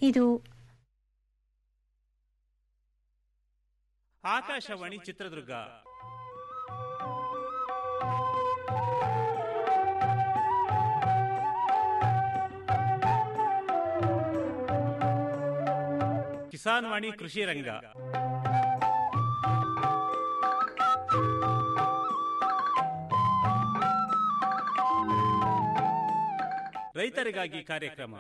ಇದು ಆಕಾಶವಾಣಿ ಚಿತ್ರದುರ್ಗ ಕಿಸಾನ್ ವಾಣಿ ಕೃಷಿ ರಂಗ ರೈತರಿಗಾಗಿ ಕಾರ್ಯಕ್ರಮ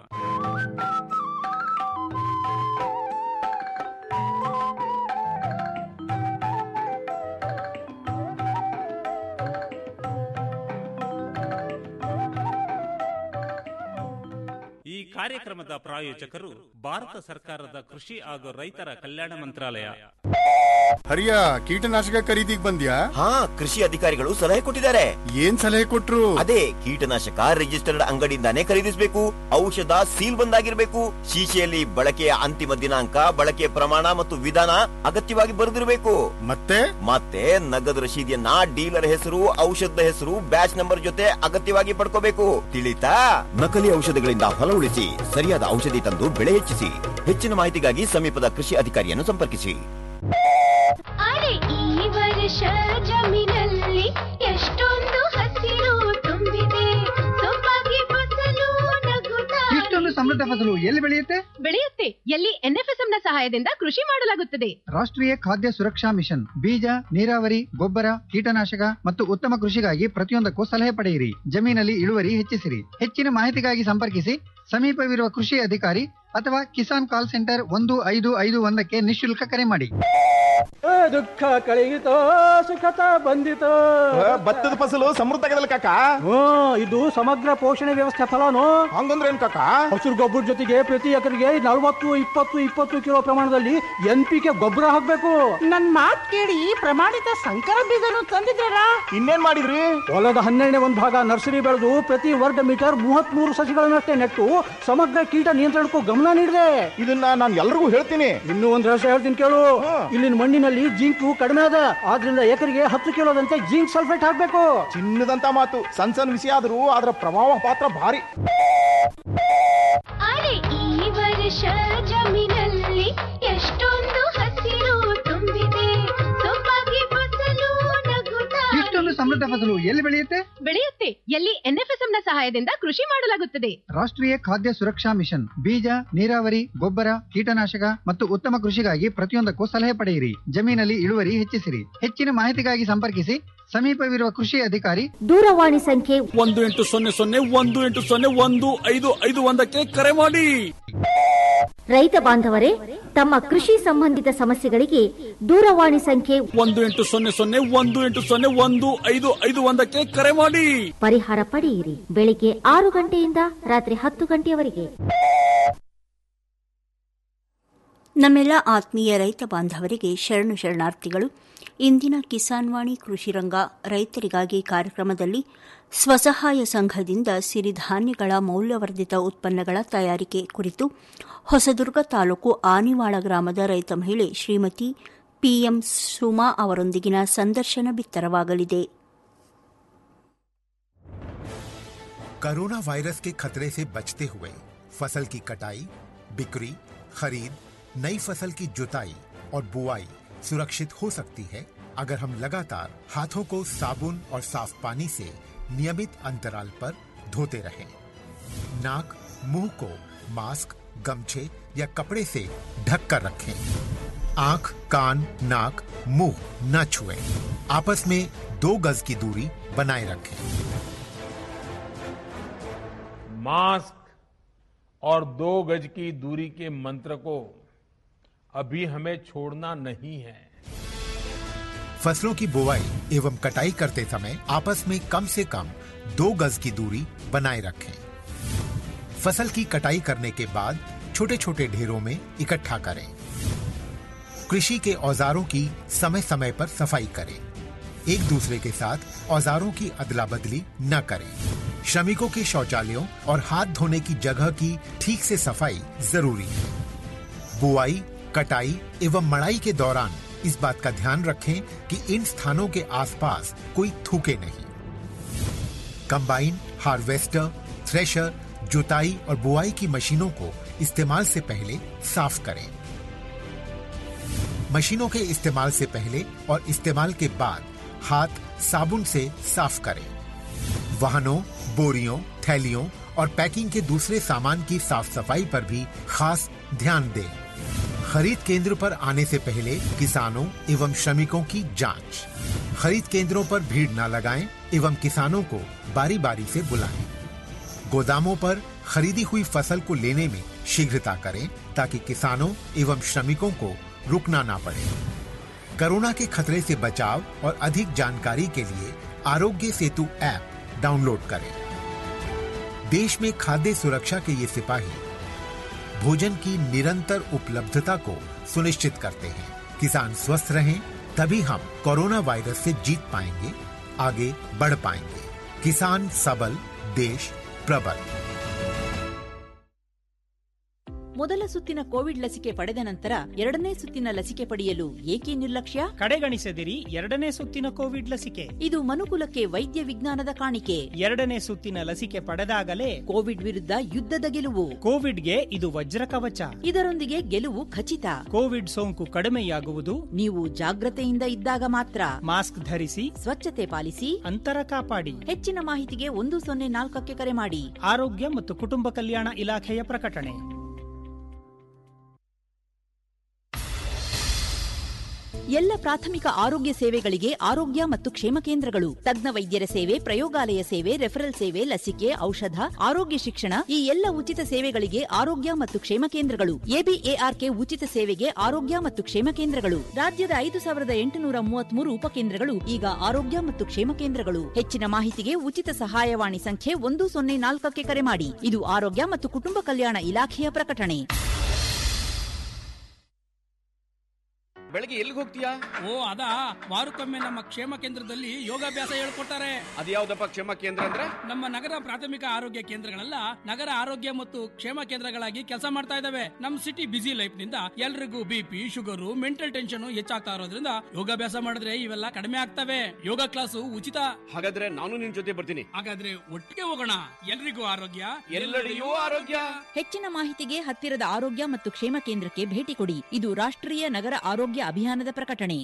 ಈ ಕಾರ್ಯಕ್ರಮದ ಪ್ರಾಯೋಜಕರು ಭಾರತ ಸರ್ಕಾರದ ಕೃಷಿ ಹಾಗೂ ರೈತರ ಕಲ್ಯಾಣ ಮಂತ್ರಾಲಯ ಹರಿಯ ಕೀಟನಾಶಕ ಖರೀದಿಗ್ ಬಂದ್ಯಾ ಹಾ ಕೃಷಿ ಅಧಿಕಾರಿಗಳು ಸಲಹೆ ಕೊಟ್ಟಿದ್ದಾರೆ ಏನ್ ಸಲಹೆ ಕೊಟ್ರು ಅದೇ ಕೀಟನಾಶಕ ರಿಜಿಸ್ಟರ್ಡ್ ಅಂಗಡಿಯಿಂದಾನೇ ಖರೀದಿಸಬೇಕು ಔಷಧ ಸೀಲ್ ಬಂದಾಗಿರ್ಬೇಕು ಶೀಶೆಯಲ್ಲಿ ಬಳಕೆಯ ಅಂತಿಮ ದಿನಾಂಕ ಬಳಕೆಯ ಪ್ರಮಾಣ ಮತ್ತು ವಿಧಾನ ಅಗತ್ಯವಾಗಿ ಬರೆದಿರಬೇಕು ಮತ್ತೆ ಮತ್ತೆ ನಗದು ರಶೀದಿಯನ್ನ ಡೀಲರ್ ಹೆಸರು ಔಷಧದ ಹೆಸರು ಬ್ಯಾಚ್ ನಂಬರ್ ಜೊತೆ ಅಗತ್ಯವಾಗಿ ಪಡ್ಕೋಬೇಕು ತಿಳಿತಾ ನಕಲಿ ಔಷಧಗಳಿಂದ ಹೊಲ ಉಳಿಸಿ ಸರಿಯಾದ ಔಷಧಿ ತಂದು ಬೆಳೆ ಹೆಚ್ಚಿಸಿ ಹೆಚ್ಚಿನ ಮಾಹಿತಿಗಾಗಿ ಸಮೀಪದ ಕೃಷಿ ಅಧಿಕಾರಿಯನ್ನು ಸಂಪರ್ಕಿಸಿ ಅರೆ ಈ ವರ್ಷ ಜಮೀನಲ್ಲಿ ಎಷ್ಟೊಂದು ಹಸಿರು ತುಂಬಿದೆ ಸೊಬಗೆ ಫಸಲು ನಗುತ್ತಾ ಇಷ್ಟೊಂದು ಸಮೃದ್ಧ ಫಸಲು ಎಲ್ಲಿ ಬೆಳೆಯುತ್ತೆ ಬೆಳೆಯುತ್ತೆ ಎಲ್ಲಿ ಎನ್ಎಫ್ಎಸ್ಎಂ ನ ಸಹಾಯದಿಂದ ಕೃಷಿ ಮಾಡಲಾಗುತ್ತದೆ ರಾಷ್ಟ್ರೀಯ ಖಾದ್ಯ ಸುರಕ್ಷಾ ಮಿಷನ್ ಬೀಜ ನೀರಾವರಿ ಗೊಬ್ಬರ ಕೀಟನಾಶಕ ಮತ್ತು ಉತ್ತಮ ಕೃಷಿಗಾಗಿ ಪ್ರತಿಯೊಂದಕ್ಕೂ ಸಲಹೆ ಪಡೆಯಿರಿ ಜಮೀನಲ್ಲಿ ಇಳುವರಿ ಹೆಚ್ಚಿಸಿರಿ ಹೆಚ್ಚಿನ ಮಾಹಿತಿಗಾಗಿ ಸಂಪರ್ಕಿಸಿ ಸಮೀಪವಿರುವ ಕೃಷಿ ಅಧಿಕಾರಿ ಅಥವಾ ಕಿಸಾನ್ ಕಾಲ್ ಸೆಂಟರ್ ಒಂದು ಐದು ಐದು ಒಂದಕ್ಕೆ ನಿಶುಲ್ಕ ಕರೆ ಮಾಡಿ ದುಃಖ ಕಳೆಯಿತೋ ಸುಖತ ಬಂದಿತೋ ಭತ್ತದ ಫಸಲು ಸಮೃದ್ಧ ಆಗದಲ್ಲ ಕಾಕ ಹ್ಮ್ ಇದು ಸಮಗ್ರ ಪೋಷಣೆ ವ್ಯವಸ್ಥೆ ಫಲನು ಹಂಗಂದ್ರೆ ಏನ್ ಕಾಕ ಹಸಿರು ಗೊಬ್ಬರ ಜೊತೆಗೆ ಪ್ರತಿ ಎಕರೆಗೆ ನಲವತ್ತು ಇಪ್ಪತ್ತು ಇಪ್ಪತ್ತು ಕಿಲೋ ಪ್ರಮಾಣದಲ್ಲಿ ಎನ್ ಪಿ ಕೆ ಗೊಬ್ಬರ ಹಾಕ್ಬೇಕು ನನ್ ಮಾತ್ ಕೇಳಿ ಪ್ರಮಾಣಿತ ಸಂಕರ ಬೀಜನು ತಂದಿದ್ದೀರಾ ಇನ್ನೇನ್ ಮಾಡಿದ್ರಿ ಹೊಲದ ಹನ್ನೆರಡನೇ ಒಂದು ಭಾಗ ನರ್ಸರಿ ಬೆಳೆದು ಪ್ರತಿ ವರ್ಗ ಮೀಟರ್ ಮೂವತ್ತ್ ಮೂರು ಸಸಿಗಳನ್ನಷ್ಟೇ ನೆಟ್ಟು ಸಮಗ್ರ ಕೀಟ ನಿಯಂತ್ರಣಕ್ಕೂ ಗಮನ ನೀಡಿದೆ ಇದನ್ನ ನಾನು ಎಲ್ರಿಗೂ ಹೇಳ್ತೀನಿ ಇನ್ನೂ ಒಂದು ರಹಸ್ಯ ಹೇಳ್ತೀನಿ ಕೇಳು ಇಲ್ಲಿನ ಮಣ್ಣಿನಲ್ಲಿ ಜಿಂಕು ಕಡಿಮೆ ಅದ ಆದ್ರಿಂದ ಎಕರೆಗೆ ಹತ್ತು ಕಿಲೋದಂತೆ ಜಿಂಕ್ ಸಲ್ಫೇಟ್ ಹಾಕ್ಬೇಕು ಚಿನ್ನದಂತ ಮಾತು ಸಣ್ಣ ಸಣ್ಣ ವಿಷಯ ಆದ್ರೂ ಅದರ ಪ್ರಭಾವ ಪಾತ್ರ ಭಾರಿ ಅರೆ ಈ ವರ್ಷ ಜಮೀನಲ್ಲಿ ಎಷ್ಟೊಂದು ಹಸಿರು ತುಂಬಿದೆ ಸೊಬಗೆ ಫಸಲು ನಗುತ್ತಾ ಇಷ್ಟೊಂದು ಸಮೃದ್ಧ ಫಸಲು ಎಲ್ಲಿ ಬೆಳೆಯುತ್ತೆ ಬೆಳೆಯುತ್ತೆ ಎಲ್ಲಿ ಎನ್ಎಫ್ಎಸ್ಎಂ ನ ಸಹಾಯದಿಂದ ಕೃಷಿ ಮಾಡಲಾಗುತ್ತದೆ ರಾಷ್ಟ್ರೀಯ ಖಾದ್ಯ ಸುರಕ್ಷಾ ಮಿಷನ್ ಬೀಜ ನೀರಾವರಿ ಗೊಬ್ಬರ ಕೀಟನಾಶಕ ಮತ್ತು ಉತ್ತಮ ಕೃಷಿಗಾಗಿ ಪ್ರತಿಯೊಂದಕ್ಕೂ ಸಲಹೆ ಪಡೆಯಿರಿ ಜಮೀನಲ್ಲಿ ಇಳುವರಿ ಹೆಚ್ಚಿಸಿರಿ ಹೆಚ್ಚಿನ ಮಾಹಿತಿಗಾಗಿ ಸಂಪರ್ಕಿಸಿ ಸಮೀಪವಿರುವ ಕೃಷಿ ಅಧಿಕಾರಿ ದೂರವಾಣಿ ಸಂಖ್ಯೆ ಒಂದು ಎಂಟು ಸೊನ್ನೆ ಸೊನ್ನೆ ಒಂದು ಎಂಟು ಸೊನ್ನೆ ಒಂದು ಐದು ಐದು ಒಂದಕ್ಕೆ ಕರೆ ಮಾಡಿ ರೈತ ಬಾಂಧವರೇ ತಮ್ಮ ಕೃಷಿ ಸಂಬಂಧಿತ ಸಮಸ್ಯೆಗಳಿಗೆ ದೂರವಾಣಿ ಸಂಖ್ಯೆ ಒಂದು ಎಂಟು ಸೊನ್ನೆ ಸೊನ್ನೆ ಒಂದು ಎಂಟು ಸೊನ್ನೆ ಒಂದು ಐದು ಐದು ಒಂದಕ್ಕೆ ಕರೆ ಮಾಡಿ ಪರಿಹಾರ ಪಡೆಯಿರಿ ಬೆಳಿಗ್ಗೆ ಆರು ಗಂಟೆಯಿಂದ ರಾತ್ರಿ ಹತ್ತು ಗಂಟೆಯವರೆಗೆ ನಮ್ಮೆಲ್ಲ ಆತ್ಮೀಯ ರೈತ ಬಾಂಧವರಿಗೆ ಶರಣು ಶರಣಾರ್ಥಿಗಳು ಇಂದಿನ ಕಿಸಾನ್ ವಾಣಿ ಕೃಷಿರಂಗ ರೈತರಿಗಾಗಿ ಕಾರ್ಯಕ್ರಮದಲ್ಲಿ ಸ್ವಸಹಾಯ ಸಂಘದಿಂದ ಸಿರಿಧಾನ್ಯಗಳ ಮೌಲ್ಯವರ್ಧಿತ ಉತ್ಪನ್ನಗಳ ತಯಾರಿಕೆ ಕುರಿತು ಹೊಸದುರ್ಗ ತಾಲೂಕು ಆನಿವಾಳ ಗ್ರಾಮದ ರೈತ ಮಹಿಳೆ ಶ್ರೀಮತಿ ಪಿಎಂ ಸುಮಾ ಅವರೊಂದಿಗಿನ ಸಂದರ್ಶನ ಬಿತ್ತರವಾಗಲಿದೆ कोरोना वायरस के खतरे से बचते हुए फसल की कटाई बिक्री खरीद नई फसल की जुताई और बुआई सुरक्षित हो सकती है अगर हम लगातार हाथों को साबुन और साफ पानी से नियमित अंतराल पर धोते रहें। नाक मुंह को मास्क गमछे या कपड़े से ढक कर रखें आंख कान नाक मुंह न छुएं। आपस में दो गज की दूरी बनाए रखें मास्क और दो गज की दूरी के मंत्र को अभी हमें छोड़ना नहीं है फसलों की बुवाई एवं कटाई करते समय आपस में कम से कम दो गज की दूरी बनाए रखें फसल की कटाई करने के बाद छोटे छोटे ढेरों में इकट्ठा करें कृषि के औजारों की समय समय पर सफाई करें एक दूसरे के साथ औजारों की अदला बदली न करें श्रमिकों के शौचालयों और हाथ धोने की जगह की ठीक से सफाई जरूरी है बुआई कटाई एवं मड़ाई के दौरान इस बात का ध्यान रखें कि इन स्थानों के आसपास कोई थूके नहीं कंबाइन हार्वेस्टर थ्रेशर जुताई और बुआई की मशीनों को इस्तेमाल से पहले साफ करें मशीनों के इस्तेमाल से पहले और इस्तेमाल के बाद हाथ साबुन से साफ करें वाहनों बोरियों थैलियों और पैकिंग के दूसरे सामान की साफ सफाई पर भी खास ध्यान दें खरीद केंद्र पर आने से पहले किसानों एवं श्रमिकों की जांच खरीद केंद्रों पर भीड़ न लगाएं एवं किसानों को बारी बारी से बुलाएं गोदामों पर खरीदी हुई फसल को लेने में शीघ्रता करें ताकि किसानों एवं श्रमिकों को रुकना ना पड़े कोरोना के खतरे से बचाव और अधिक जानकारी के लिए आरोग्य सेतु ऐप डाउनलोड करें देश में खाद्य सुरक्षा के ये सिपाही भोजन की निरंतर उपलब्धता को सुनिश्चित करते हैं किसान स्वस्थ रहें तभी हम कोरोना वायरस से जीत पाएंगे आगे बढ़ पाएंगे किसान सबल देश प्रबल ಮೊದಲ ಸುತ್ತಿನ ಕೋವಿಡ್ ಲಸಿಕೆ ಪಡೆದ ನಂತರ ಎರಡನೇ ಸುತ್ತಿನ ಲಸಿಕೆ ಪಡೆಯಲು ಏಕೆ ನಿರ್ಲಕ್ಷ್ಯ ಕಡೆಗಣಿಸದಿರಿ ಎರಡನೇ ಸುತ್ತಿನ ಕೋವಿಡ್ ಲಸಿಕೆ ಇದು ಮನುಕುಲಕ್ಕೆ ವೈದ್ಯ ವಿಜ್ಞಾನದ ಕಾಣಿಕೆ ಎರಡನೇ ಸುತ್ತಿನ ಲಸಿಕೆ ಪಡೆದಾಗಲೇ ಕೋವಿಡ್ ವಿರುದ್ಧ ಯುದ್ಧದ ಗೆಲುವು ಕೋವಿಡ್ಗೆ ಇದು ವಜ್ರ ಕವಚ ಇದರೊಂದಿಗೆ ಗೆಲುವು ಖಚಿತ ಕೋವಿಡ್ ಸೋಂಕು ಕಡಿಮೆಯಾಗುವುದು ನೀವು ಜಾಗ್ರತೆಯಿಂದ ಇದ್ದಾಗ ಮಾತ್ರ ಮಾಸ್ಕ್ ಧರಿಸಿ ಸ್ವಚ್ಛತೆ ಪಾಲಿಸಿ ಅಂತರ ಕಾಪಾಡಿ ಹೆಚ್ಚಿನ ಮಾಹಿತಿಗೆ ಒಂದು ಸೊನ್ನೆ ನಾಲ್ಕಕ್ಕೆ ಕರೆ ಮಾಡಿ ಆರೋಗ್ಯ ಮತ್ತು ಕುಟುಂಬ ಕಲ್ಯಾಣ ಇಲಾಖೆಯ ಪ್ರಕಟಣೆ ಎಲ್ಲ ಪ್ರಾಥಮಿಕ ಆರೋಗ್ಯ ಸೇವೆಗಳಿಗೆ ಆರೋಗ್ಯ ಮತ್ತು ಕ್ಷೇಮ ಕೇಂದ್ರಗಳು ತಜ್ಞ ವೈದ್ಯರ ಸೇವೆ ಪ್ರಯೋಗಾಲಯ ಸೇವೆ ರೆಫರಲ್ ಸೇವೆ ಲಸಿಕೆ ಔಷಧ ಆರೋಗ್ಯ ಶಿಕ್ಷಣ ಈ ಎಲ್ಲ ಉಚಿತ ಸೇವೆಗಳಿಗೆ ಆರೋಗ್ಯ ಮತ್ತು ಕ್ಷೇಮ ಕೇಂದ್ರಗಳು ಎಬಿಎಆರ್ಕೆ ಉಚಿತ ಸೇವೆಗೆ ಆರೋಗ್ಯ ಮತ್ತು ಕ್ಷೇಮ ಕೇಂದ್ರಗಳು ರಾಜ್ಯದ ಐದು ಸಾವಿರದ ಎಂಟುನೂರ ಮೂವತ್ಮೂರು ಉಪಕೇಂದ್ರಗಳು ಈಗ ಆರೋಗ್ಯ ಮತ್ತು ಕ್ಷೇಮ ಕೇಂದ್ರಗಳು ಹೆಚ್ಚಿನ ಮಾಹಿತಿಗೆ ಉಚಿತ ಸಹಾಯವಾಣಿ ಸಂಖ್ಯೆ ಒಂದು ಸೊನ್ನೆ ನಾಲ್ಕಕ್ಕೆ ಕರೆ ಮಾಡಿ ಇದು ಆರೋಗ್ಯ ಮತ್ತು ಕುಟುಂಬ ಕಲ್ಯಾಣ ಇಲಾಖೆಯ ಪ್ರಕಟಣೆ ಬೆಳಗ್ಗೆ ಎಲ್ಲಿಗೆ ಹೋಗ್ತೀಯಾ ಓ ಅದಾ ವಾರಕ್ಕೊಮ್ಮೆ ನಮ್ಮ ಕ್ಷೇಮ ಕೇಂದ್ರದಲ್ಲಿ ಯೋಗಾಭ್ಯಾಸ ಹೇಳ್ಕೊಡ್ತಾರೆ ಅದ್ಯಾವ್ದಪ್ಪ ಕ್ಷೇಮ ಕೇಂದ್ರ ಅಂದ್ರೆ ನಮ್ಮ ನಗರ ಪ್ರಾಥಮಿಕ ಆರೋಗ್ಯ ಕೇಂದ್ರಗಳೆಲ್ಲ ನಗರ ಆರೋಗ್ಯ ಮತ್ತು ಕ್ಷೇಮ ಕೇಂದ್ರಗಳಾಗಿ ಕೆಲಸ ಮಾಡ್ತಾ ಇದಾವೆ ನಮ್ ಸಿಟಿ ಬಿಸಿ ಲೈಫ್ ನಿಂದ ಎಲ್ರಿಗೂ ಬಿಪಿ ಶುಗರು ಮೆಂಟಲ್ ಟೆನ್ಷನ್ ಹೆಚ್ಚಾಗ್ತಾ ಇರೋದ್ರಿಂದ ಯೋಗಾಭ್ಯಾಸ ಮಾಡಿದ್ರೆ ಇವೆಲ್ಲ ಕಡಿಮೆ ಆಗ್ತವೆ ಯೋಗ ಕ್ಲಾಸು ಉಚಿತ ಹಾಗಾದ್ರೆ ನಾನು ನಿನ್ ಜೊತೆ ಬರ್ತೀನಿ ಹಾಗಾದ್ರೆ ಒಟ್ಟಿಗೆ ಹೋಗೋಣ ಎಲ್ರಿಗೂ ಆರೋಗ್ಯ ಎಲ್ಲೆಡೆಯೂ ಆರೋಗ್ಯ ಹೆಚ್ಚಿನ ಮಾಹಿತಿಗೆ ಹತ್ತಿರದ ಆರೋಗ್ಯ ಮತ್ತು ಕ್ಷೇಮ ಕೇಂದ್ರಕ್ಕೆ ಭೇಟಿ ಕೊಡಿ ಇದು ರಾಷ್ಟ್ರೀಯ ನಗರ ಆರೋಗ್ಯ ಅಭಿಯಾನದ ಪ್ರಕಟಣೆ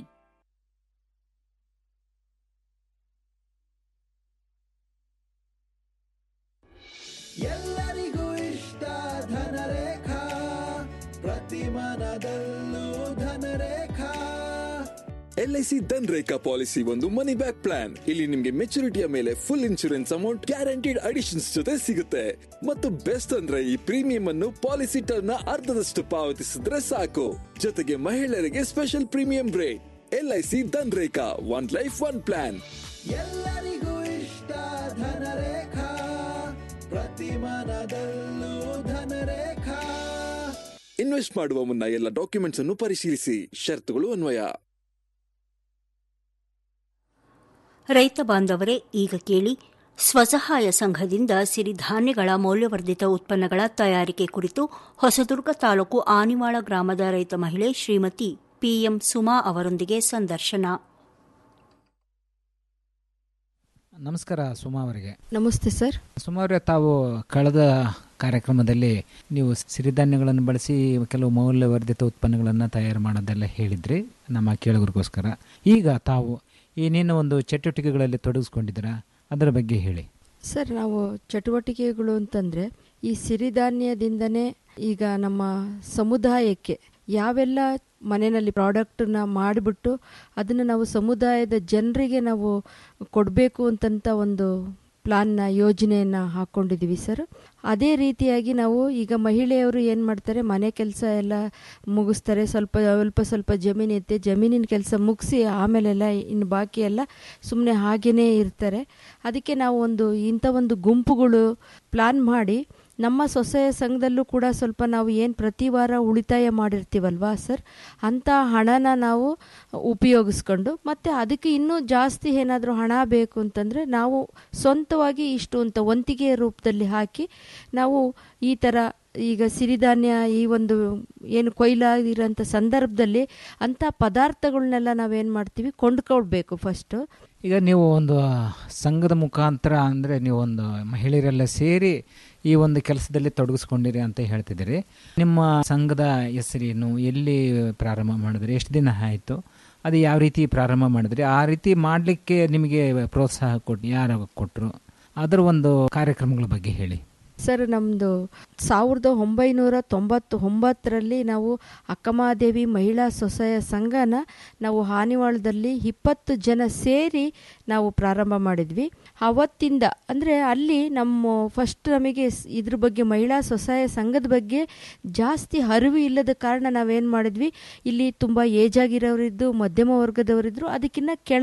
ಎಲ್ಲರಿಗೂ ಇಷ್ಟ ಧನರೇಖಾ ಪ್ರತಿ ಮನದಲ್ಲೂ ಧನರೇಖಾ ಎಲ್ಐಸಿ ಧನ್ ರೇಖಾ ಪಾಲಿಸಿ ಒಂದು ಮನಿ ಬ್ಯಾಕ್ ಪ್ಲಾನ್ ಇಲ್ಲಿ ನಿಮ್ಗೆ ಮೆಚುರಿಟಿಯ ಮೇಲೆ full insurance amount guaranteed additions ಜೊತೆ ಸಿಗುತ್ತೆ ಮತ್ತು ಬೆಸ್ಟ್ ಅಂದ್ರೆ ಈ ಪ್ರೀಮಿಯಂ ಅನ್ನು ಪಾಲಿಸಿ ಟರ್ಮ್ ನ ಅರ್ಧದಷ್ಟು ಪಾವತಿಸಿದ್ರೆ ಸಾಕು ಜೊತೆಗೆ ಮಹಿಳೆಯರಿಗೆ special premium rate LIC Dhan Rekha one life one plan ಎಲ್ಲರಿಗೂ ಇಷ್ಟ ಧನರೇಖಾ ಪ್ರತಿ ಮನದಲ್ಲೂ ಧನರೇಖಾ ಇನ್ವೆಸ್ಟ್ ಮಾಡುವ ಮುನ್ನ ಎಲ್ಲ ಡಾಕ್ಯುಮೆಂಟ್ಸ್ ಅನ್ನು ಪರಿಶೀಲಿಸಿ ಷರತ್ತುಗಳು ಅನ್ವಯ ರೈತ ಬಾಂಧವರೇ ಈಗ ಕೇಳಿ ಸ್ವಸಹಾಯ ಸಂಘದಿಂದ ಸಿರಿಧಾನ್ಯಗಳ ಮೌಲ್ಯವರ್ಧಿತ ಉತ್ಪನ್ನಗಳ ತಯಾರಿಕೆ ಕುರಿತು ಹೊಸದುರ್ಗ ತಾಲೂಕು ಆನಿವಾಳ ಗ್ರಾಮದ ರೈತ ಮಹಿಳೆ ಶ್ರೀಮತಿ ಪಿಎಂ ಸುಮಾ ಅವರೊಂದಿಗೆ ಸಂದರ್ಶನ ನಮಸ್ಕಾರ ಸುಮಾ ಅವರಿಗೆ ನಮಸ್ತೆ ಸರ್ ಸುಮಾ ಅವರೇ ತಾವು ಕಳೆದ ಕಾರ್ಯಕ್ರಮದಲ್ಲಿ ನೀವು ಸಿರಿಧಾನ್ಯಗಳನ್ನು ಬಳಸಿ ಕೆಲವು ಮೌಲ್ಯವರ್ಧಿತ ಉತ್ಪನ್ನಗಳನ್ನು ತಯಾರು ಮಾಡೋದೆಲ್ಲ ಹೇಳಿದ್ರಿ ನಮ್ಮ ಕೇಳುಗರಿಗೋಸ್ಕರ ಈಗ ತಾವು ಏನೇನು ಒಂದು ಚಟುವಟಿಕೆಗಳಲ್ಲಿ ತೊಡಗಿಸ್ಕೊಂಡಿದ್ದೀರಾ ಅದರ ಬಗ್ಗೆ ಹೇಳಿ ಸರ್ ನಾವು ಚಟುವಟಿಕೆಗಳು ಅಂತಂದರೆ ಈ ಸಿರಿಧಾನ್ಯದಿಂದನೇ ಈಗ ನಮ್ಮ ಸಮುದಾಯಕ್ಕೆ ಯಾವೆಲ್ಲ ಮನೆಯಲ್ಲಿ ಪ್ರಾಡಕ್ಟನ್ನ ಮಾಡಿಬಿಟ್ಟು ಅದನ್ನು ನಾವು ಸಮುದಾಯದ ಜನರಿಗೆ ನಾವು ಕೊಡಬೇಕು ಅಂತಂತ ಒಂದು ಪ್ಲಾನ್ನ ಯೋಜನೆಯನ್ನು ಹಾಕ್ಕೊಂಡಿದ್ದೀವಿ ಸರ್ ಅದೇ ರೀತಿಯಾಗಿ ನಾವು ಈಗ ಮಹಿಳೆಯರು ಏನು ಮಾಡ್ತಾರೆ ಮನೆ ಕೆಲಸ ಎಲ್ಲ ಮುಗಿಸ್ತಾರೆ ಸ್ವಲ್ಪ ಸ್ವಲ್ಪ ಸ್ವಲ್ಪ ಜಮೀನು ಇರುತ್ತೆ ಜಮೀನಿನ ಕೆಲಸ ಮುಗಿಸಿ ಆಮೇಲೆಲ್ಲ ಇನ್ನು ಬಾಕಿ ಎಲ್ಲ ಸುಮ್ಮನೆ ಹಾಗೇ ಇರ್ತಾರೆ ಅದಕ್ಕೆ ನಾವು ಒಂದು ಇಂಥ ಒಂದು ಗುಂಪುಗಳು ಪ್ಲಾನ್ ಮಾಡಿ ನಮ್ಮ ಸ್ವಸಹಾಯ ಸಂಘದಲ್ಲೂ ಕೂಡ ಸ್ವಲ್ಪ ನಾವು ಏನು ಪ್ರತಿ ವಾರ ಉಳಿತಾಯ ಮಾಡಿರ್ತೀವಲ್ವಾ ಸರ್ ಅಂಥ ಹಣನ ನಾವು ಉಪಯೋಗಿಸ್ಕೊಂಡು ಮತ್ತು ಅದಕ್ಕೆ ಇನ್ನೂ ಜಾಸ್ತಿ ಏನಾದರೂ ಹಣ ಬೇಕು ಅಂತಂದರೆ ನಾವು ಸ್ವಂತವಾಗಿ ಇಷ್ಟು ಅಂತ ವಂತಿಗೆ ರೂಪದಲ್ಲಿ ಹಾಕಿ ನಾವು ಈ ಥರ ಈಗ ಸಿರಿಧಾನ್ಯ ಈ ಒಂದು ಏನು ಕೊಯ್ಲಾಗಿರೋಂಥ ಸಂದರ್ಭದಲ್ಲಿ ಅಂಥ ಪದಾರ್ಥಗಳನ್ನೆಲ್ಲ ನಾವೇನು ಮಾಡ್ತೀವಿ ಕೊಂಡ್ಕೊಳ್ಬೇಕು ಫಸ್ಟು ಈಗ ನೀವು ಒಂದು ಸಂಘದ ಮುಖಾಂತರ ಅಂದರೆ ನೀವು ಒಂದು ಮಹಿಳೆಯರೆಲ್ಲ ಸೇರಿ ಈ ಒಂದು ಕೆಲಸದಲ್ಲಿ ತೊಡಗಿಸ್ಕೊಂಡಿರಿ ಅಂತ ಹೇಳ್ತಿದ್ದೀರಿ ನಿಮ್ಮ ಸಂಘದ ಹೆಸರೇನು ಎಲ್ಲಿ ಪ್ರಾರಂಭ ಮಾಡಿದ್ರಿ ಎಷ್ಟು ದಿನ ಆಯಿತು ಅದು ಯಾವ ರೀತಿ ಪ್ರಾರಂಭ ಮಾಡಿದ್ರಿ ಆ ರೀತಿ ಮಾಡಲಿಕ್ಕೆ ನಿಮಗೆ ಪ್ರೋತ್ಸಾಹ ಕೊಟ್ಟು ಯಾರು ಕೊಟ್ಟರು ಅದರ ಒಂದು ಕಾರ್ಯಕ್ರಮಗಳ ಬಗ್ಗೆ ಹೇಳಿ ಸರ್ ನಮ್ಮದು ಸಾವಿರದ ಒಂಬೈನೂರ ತೊಂಬತ್ತು ಒಂಬತ್ತರಲ್ಲಿ ನಾವು ಅಕ್ಕಮಹಾದೇವಿ ಮಹಿಳಾ ಸ್ವಸಹಾಯ ಸಂಘನ ನಾವು ಹಾನಿವಾಳದಲ್ಲಿ ಇಪ್ಪತ್ತು ಜನ ಸೇರಿ ನಾವು ಪ್ರಾರಂಭ ಮಾಡಿದ್ವಿ ಅವತ್ತಿಂದ ಅಂದರೆ ಅಲ್ಲಿ ನಮ್ಮ ಫಸ್ಟ್ ನಮಗೆ ಸ್- ಇದ್ರ ಬಗ್ಗೆ ಮಹಿಳಾ ಸ್ವಸಹಾಯ ಸಂಘದ ಬಗ್ಗೆ ಜಾಸ್ತಿ ಅರಿವು ಇಲ್ಲದ ಕಾರಣ ನಾವೇನು ಮಾಡಿದ್ವಿ ಇಲ್ಲಿ ತುಂಬ ಏಜ್ ಆಗಿರೋರಿದ್ದು ಮಧ್ಯಮ ವರ್ಗದವರಿದ್ರು ಅದಕ್ಕಿಂತ ಕೆಳ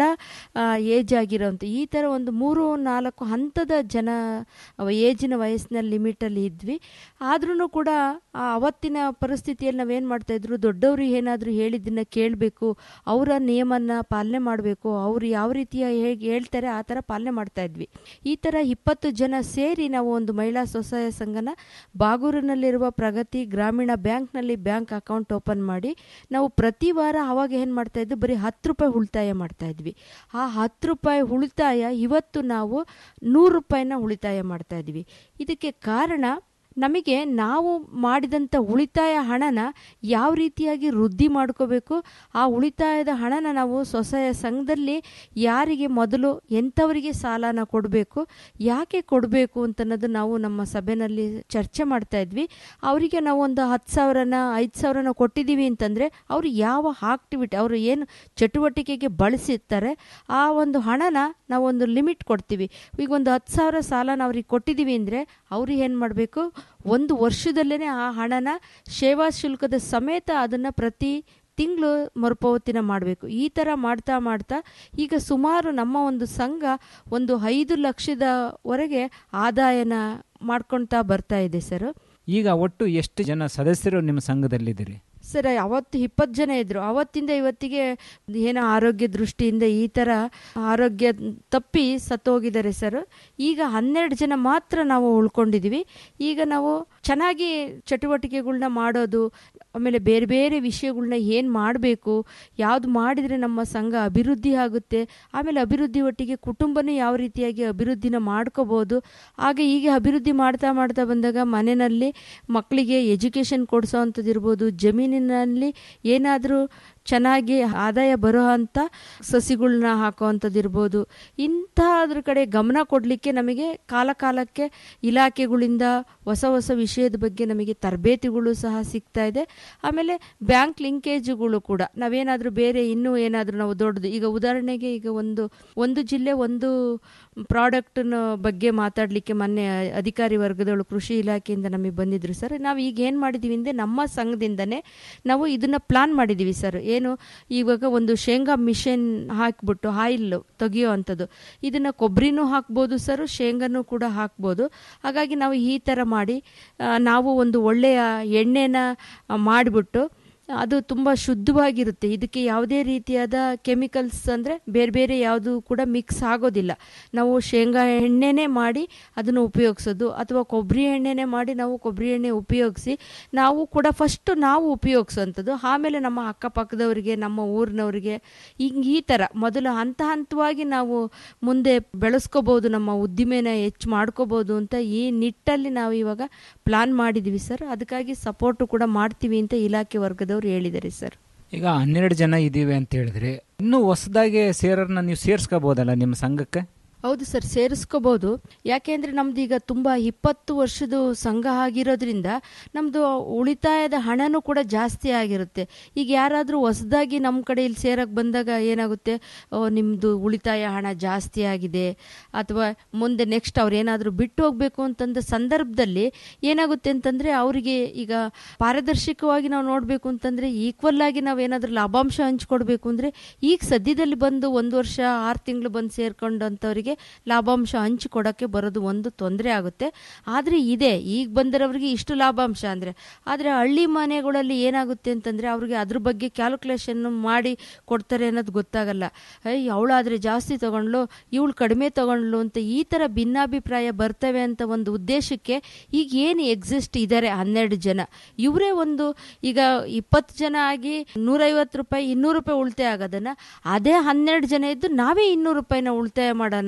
ಏಜ್ ಆಗಿರೋಂಥ ಈ ಥರ ಒಂದು ಮೂರು ನಾಲ್ಕು ಹಂತದ ಜನ ಅವ ಏಜಿನ ವಯಸ್ಸಿನ ಲಿಮಿಟಲ್ಲಿ ಇದ್ವಿ ಆದ್ರೂ ಕೂಡ ಆ ಅವತ್ತಿನ ಪರಿಸ್ಥಿತಿಯಲ್ಲಿ ನಾವೇನು ಮಾಡ್ತಾಯಿದ್ರು ದೊಡ್ಡವರು ಏನಾದರೂ ಹೇಳಿದ್ದನ್ನ ಕೇಳಬೇಕು ಅವರ ನಿಯಮನ ಪಾಲನೆ ಮಾಡಬೇಕು ಅವರು ಯಾವ ರೀತಿಯ ಹೇಗೆ ಹೇಳ್ತಾರೆ ಆ ಥರ ಪಾಲನೆ ಮಾಡ್ತಾ ಇದ್ವಿ ಈ ಥರ ಇಪ್ಪತ್ತು ಜನ ಸೇರಿ ನಾವು ಒಂದು ಮಹಿಳಾ ಸ್ವಸಹಾಯ ಸಂಘನ ಬಾಗೂರಿನಲ್ಲಿರುವ ಪ್ರಗತಿ ಗ್ರಾಮೀಣ ಬ್ಯಾಂಕ್ನಲ್ಲಿ ಬ್ಯಾಂಕ್ ಅಕೌಂಟ್ ಓಪನ್ ಮಾಡಿ ನಾವು ಪ್ರತಿ ವಾರ ಅವಾಗ ಏನು ಮಾಡ್ತಾ ಇದ್ವಿ ಬರೀ ಹತ್ತು ರೂಪಾಯಿ ಉಳಿತಾಯ ಮಾಡ್ತಾ ಇದ್ವಿ ಆ ಹತ್ತು ರೂಪಾಯಿ ಉಳಿತಾಯ ಇವತ್ತು ನಾವು ನೂರು ರೂಪಾಯಿನ ಉಳಿತಾಯ ಮಾಡ್ತಾ ಇದ್ವಿ ಇದಕ್ಕೆ ಕಾರಣ ನಮಗೆ ನಾವು ಮಾಡಿದಂಥ ಉಳಿತಾಯ ಹಣನ ಯಾವ ರೀತಿಯಾಗಿ ವೃದ್ಧಿ ಮಾಡ್ಕೋಬೇಕು ಆ ಉಳಿತಾಯದ ಹಣನ ನಾವು ಸ್ವಸಹಾಯ ಸಂಘದಲ್ಲಿ ಯಾರಿಗೆ ಮೊದಲು ಎಂಥವರಿಗೆ ಸಾಲನ ಕೊಡಬೇಕು ಯಾಕೆ ಕೊಡಬೇಕು ಅಂತನ್ನೋದು ನಾವು ನಮ್ಮ ಸಭೆಯಲ್ಲಿ ಚರ್ಚೆ ಮಾಡ್ತಾ ಇದ್ವಿ ಅವರಿಗೆ ನಾವು ಒಂದು ಹತ್ತು ಸಾವಿರನ ಐದು ಸಾವಿರನ ಕೊಟ್ಟಿದ್ದೀವಿ ಅಂತಂದರೆ ಅವರು ಯಾವ ಆಕ್ಟಿವಿಟಿ ಅವರು ಏನು ಚಟುವಟಿಕೆಗೆ ಬಳಸಿರ್ತಾರೆ ಆ ಒಂದು ಹಣನ ನಾವು ಒಂದು ಲಿಮಿಟ್ ಕೊಡ್ತೀವಿ ಈಗ ಒಂದು ಹತ್ತು ಸಾವಿರ ಸಾಲನ ಅವ್ರಿಗೆ ಕೊಟ್ಟಿದ್ದೀವಿ ಅಂದರೆ ಅವ್ರು ಏನು ಮಾಡಬೇಕು ಒಂದು ವರ್ಷದಲ್ಲೇ ಆ ಹಣನ ಸೇವಾ ಶುಲ್ಕದ ಸಮೇತ ಅದನ್ನು ಪ್ರತಿ ತಿಂಗಳು ಮರುಪಾವತಿನ ಮಾಡಬೇಕು ಈ ಥರ ಮಾಡ್ತಾ ಮಾಡ್ತಾ ಈಗ ಸುಮಾರು ನಮ್ಮ ಒಂದು ಸಂಘ ಒಂದು ಐದು ಲಕ್ಷದವರೆಗೆ ಆದಾಯನ ಮಾಡ್ಕೊಳ್ತಾ ಬರ್ತಾ ಇದೆ ಸರ್ ಈಗ ಒಟ್ಟು ಎಷ್ಟು ಜನ ಸದಸ್ಯರು ನಿಮ್ಮ ಸಂಘದಲ್ಲಿದ್ದೀರಿ ಸರ್ ಅವತ್ತು ಇಪ್ಪತ್ತು ಜನ ಇದ್ರು ಅವತ್ತಿಂದ ಇವತ್ತಿಗೆ ಏನೋ ಆರೋಗ್ಯ ದೃಷ್ಟಿಯಿಂದ ಈ ಥರ ಆರೋಗ್ಯ ತಪ್ಪಿ ಸತ್ತೋಗಿದ್ದಾರೆ ಸರ್ ಈಗ ಹನ್ನೆರಡು ಜನ ಮಾತ್ರ ನಾವು ಉಳ್ಕೊಂಡಿದ್ದೀವಿ ಈಗ ನಾವು ಚೆನ್ನಾಗಿ ಚಟುವಟಿಕೆಗಳ್ನ ಮಾಡೋದು ಆಮೇಲೆ ಬೇರೆ ಬೇರೆ ವಿಷಯಗಳ್ನ ಏನು ಮಾಡಬೇಕು ಯಾವುದು ಮಾಡಿದರೆ ನಮ್ಮ ಸಂಘ ಅಭಿವೃದ್ಧಿ ಆಗುತ್ತೆ ಆಮೇಲೆ ಅಭಿವೃದ್ಧಿ ಒಟ್ಟಿಗೆ ಕುಟುಂಬನೂ ಯಾವ ರೀತಿಯಾಗಿ ಅಭಿವೃದ್ಧಿನ ಮಾಡ್ಕೋಬೋದು ಹಾಗೆ ಹೀಗೆ ಅಭಿವೃದ್ಧಿ ಮಾಡ್ತಾ ಮಾಡ್ತಾ ಬಂದಾಗ ಮನೆಯಲ್ಲಿ ಮಕ್ಕಳಿಗೆ ಎಜುಕೇಷನ್ ಕೊಡಿಸೋ ಅಂಥದ್ದಿರ್ಬೋದು ಜಮೀನಿನಲ್ಲಿ ಏನಾದರೂ ಚೆನ್ನಾಗಿ ಆದಾಯ ಬರೋ ಅಂಥ ಸಸಿಗಳ್ನ ಹಾಕೋ ಅಂಥದ್ದಿರ್ಬೋದು ಇಂಥದ್ರ ಕಡೆ ಗಮನ ಕೊಡಲಿಕ್ಕೆ ನಮಗೆ ಕಾಲ ಕಾಲಕ್ಕೆ ಇಲಾಖೆಗಳಿಂದ ಹೊಸ ಹೊಸ ವಿಷಯದ ಬಗ್ಗೆ ನಮಗೆ ತರಬೇತಿಗಳು ಸಹ ಸಿಗ್ತಾ ಇದೆ ಆಮೇಲೆ ಬ್ಯಾಂಕ್ ಲಿಂಕೇಜುಗಳು ಕೂಡ ನಾವೇನಾದರೂ ಬೇರೆ ಇನ್ನೂ ಏನಾದರೂ ನಾವು ದೊಡ್ಡದು ಈಗ ಉದಾಹರಣೆಗೆ ಈಗ ಒಂದು ಒಂದು ಜಿಲ್ಲೆ ಒಂದು ಪ್ರಾಡಕ್ಟ್ನ ಬಗ್ಗೆ ಮಾತಾಡಲಿಕ್ಕೆ ಮೊನ್ನೆ ಅಧಿಕಾರಿ ವರ್ಗದವರು ಕೃಷಿ ಇಲಾಖೆಯಿಂದ ನಮಗೆ ಬಂದಿದ್ರು ಸರ್ ನಾವು ಈಗ ಏನು ಮಾಡಿದ್ದೀವಿ ಅಂದರೆ ನಮ್ಮ ಸಂಘದಿಂದನೇ ನಾವು ಇದನ್ನು ಪ್ಲಾನ್ ಮಾಡಿದ್ದೀವಿ ಸರ್ ಏನು ಇವಾಗ ಒಂದು ಶೇಂಗಾ ಮಿಷನ್ ಹಾಕಿಬಿಟ್ಟು ಆಯಿಲ್ ತೆಗಿಯೋ ಅಂಥದ್ದು ಇದನ್ನು ಕೊಬ್ಬರಿನೂ ಹಾಕ್ಬೋದು ಸರ್ ಶೇಂಗಾನೂ ಕೂಡ ಹಾಕ್ಬೋದು ಹಾಗಾಗಿ ನಾವು ಈ ಥರ ಮಾಡಿ ಆ, ನಾವು ಒಂದು ಒಳ್ಳೆಯ ಎಣ್ಣೆನ ಮಾಡಿಬಿಟ್ಟು ಅದು ತುಂಬ ಶುದ್ಧವಾಗಿರುತ್ತೆ ಇದಕ್ಕೆ ಯಾವುದೇ ರೀತಿಯಾದ ಕೆಮಿಕಲ್ಸ್ ಅಂದರೆ ಬೇರೆ ಬೇರೆ ಯಾವುದು ಕೂಡ ಮಿಕ್ಸ್ ಆಗೋದಿಲ್ಲ ನಾವು ಶೇಂಗಾ ಎಣ್ಣೆನೇ ಮಾಡಿ ಅದನ್ನು ಉಪಯೋಗಿಸೋದು ಅಥವಾ ಕೊಬ್ಬರಿ ಎಣ್ಣೆನೇ ಮಾಡಿ ನಾವು ಕೊಬ್ಬರಿ ಎಣ್ಣೆ ಉಪಯೋಗಿಸಿ ನಾವು ಕೂಡ ಫಸ್ಟು ನಾವು ಉಪಯೋಗಿಸೋವಂಥದ್ದು ಆಮೇಲೆ ನಮ್ಮ ಅಕ್ಕಪಕ್ಕದವರಿಗೆ ನಮ್ಮ ಊರಿನವರಿಗೆ ಹಿಂಗೆ ಈ ಥರ ಮೊದಲು ಹಂತ ಹಂತವಾಗಿ ನಾವು ಮುಂದೆ ಬೆಳೆಸ್ಕೋಬೋದು ನಮ್ಮ ಉದ್ದಿಮೆನ ಹೆಚ್ಚು ಮಾಡ್ಕೋಬೋದು ಅಂತ ಈ ನಿಟ್ಟಲ್ಲಿ ನಾವು ಇವಾಗ ಪ್ಲಾನ್ ಮಾಡಿದ್ದೀವಿ ಸರ್ ಅದಕ್ಕಾಗಿ ಸಪೋರ್ಟು ಕೂಡ ಮಾಡ್ತೀವಿ ಅಂತ ಇಲಾಖೆ ವರ್ಗದವರು ಹೇಳಿದ್ದಾರೆ ಸರ್ ಈಗ ಹನ್ನೆರಡು ಜನ ಇದ್ದೀವಿ ಅಂತ ಹೇಳಿದ್ರಿ ಇನ್ನೂ ಹೊಸದಾಗಿ ಸೇರರ್ನ ನೀವು ಸೇರಿಸ್ಕೋಬೋದಲ್ಲ ನಿಮ್ಮ ಸಂಘಕ್ಕೆ ಹೌದು ಸರ್ ಸೇರಿಸ್ಕೋಬಹುದು ಯಾಕೆಂದ್ರೆ ನಮ್ದು ಈಗ ತುಂಬಾ ಇಪ್ಪತ್ತು ವರ್ಷದ ಸಂಘ ಆಗಿರೋದ್ರಿಂದ ನಮ್ದು ಉಳಿತಾಯದ ಹಣನೂ ಕೂಡ ಜಾಸ್ತಿ ಆಗಿರುತ್ತೆ ಈಗ ಯಾರಾದರೂ ಹೊಸದಾಗಿ ನಮ್ಮ ಕಡೆ ಇಲ್ಲಿ ಸೇರಕ್ಕೆ ಬಂದಾಗ ಏನಾಗುತ್ತೆ ಓ, ನಿಮ್ದು ಉಳಿತಾಯ ಹಣ ಜಾಸ್ತಿ ಆಗಿದೆ ಅಥವಾ ಮುಂದೆ ನೆಕ್ಸ್ಟ್ ಅವ್ರು ಏನಾದರೂ ಬಿಟ್ಟು ಹೋಗ್ಬೇಕು ಅಂತಂದ ಸಂದರ್ಭದಲ್ಲಿ ಏನಾಗುತ್ತೆ ಅಂತಂದ್ರೆ ಅವರಿಗೆ ಈಗ ಪಾರದರ್ಶಕವಾಗಿ ನಾವು ನೋಡಬೇಕು ಅಂತಂದ್ರೆ ಈಕ್ವಲ್ ಆಗಿ ನಾವು ಏನಾದರೂ ಲಾಭಾಂಶ ಹಂಚ್ಕೊಡ್ಬೇಕು ಅಂದ್ರೆ ಈಗ ಸದ್ಯದಲ್ಲಿ ಬಂದು ಒಂದು ವರ್ಷ ಆರು ತಿಂಗಳು ಬಂದು ಸೇರ್ಕೊಂಡಂಥವ್ರಿಗೆ ಲಾಭಾಂಶ ಹಂಚಿಕೊಡೋಕ್ಕೆ ಬರೋದು ಒಂದು ತೊಂದರೆ ಆಗುತ್ತೆ ಆದರೆ ಇದೆ ಈಗ ಬಂದಿರೋರಿಗೆ ಇಷ್ಟು ಲಾಭಾಂಶ ಅಂದರೆ ಆದರೆ ಹಳ್ಳಿ ಮನೆಗಳಲ್ಲಿ ಏನಾಗುತ್ತೆ ಅಂತಂದರೆ ಅವ್ರಿಗೆ ಅದ್ರ ಬಗ್ಗೆ ಕ್ಯಾಲ್ಕುಲೇಷನ್ ಮಾಡಿ ಕೊಡ್ತಾರೆ ಅನ್ನೋದು ಗೊತ್ತಾಗಲ್ಲ ಐ ಅವಳಾದರೆ ಜಾಸ್ತಿ ತಗೊಂಡ್ಲು ಇವಳು ಕಡಿಮೆ ತಗೊಂಡ್ಲು ಅಂತ ಈ ಥರ ಭಿನ್ನಾಭಿಪ್ರಾಯ ಬರ್ತವೆ ಅಂತ ಒಂದು ಉದ್ದೇಶಕ್ಕೆ ಈಗ ಏನು ಎಕ್ಸಿಸ್ಟ್ ಇದ್ದಾರೆ ಹನ್ನೆರಡು ಜನ ಇವರೇ ಒಂದು ಈಗ ಇಪ್ಪತ್ತು ಜನ ಆಗಿ ನೂರೈವತ್ತು ರೂಪಾಯಿ ಇನ್ನೂರು ರೂಪಾಯಿ ಉಳಿತಾಯ ಆಗೋದನ್ನ ಅದೇ ಹನ್ನೆರಡು ಜನ ಇದ್ದು ನಾವೇ ಇನ್ನೂರು ರೂಪಾಯಿನ ಉಳಿತಾಯ ಮಾಡೋಣ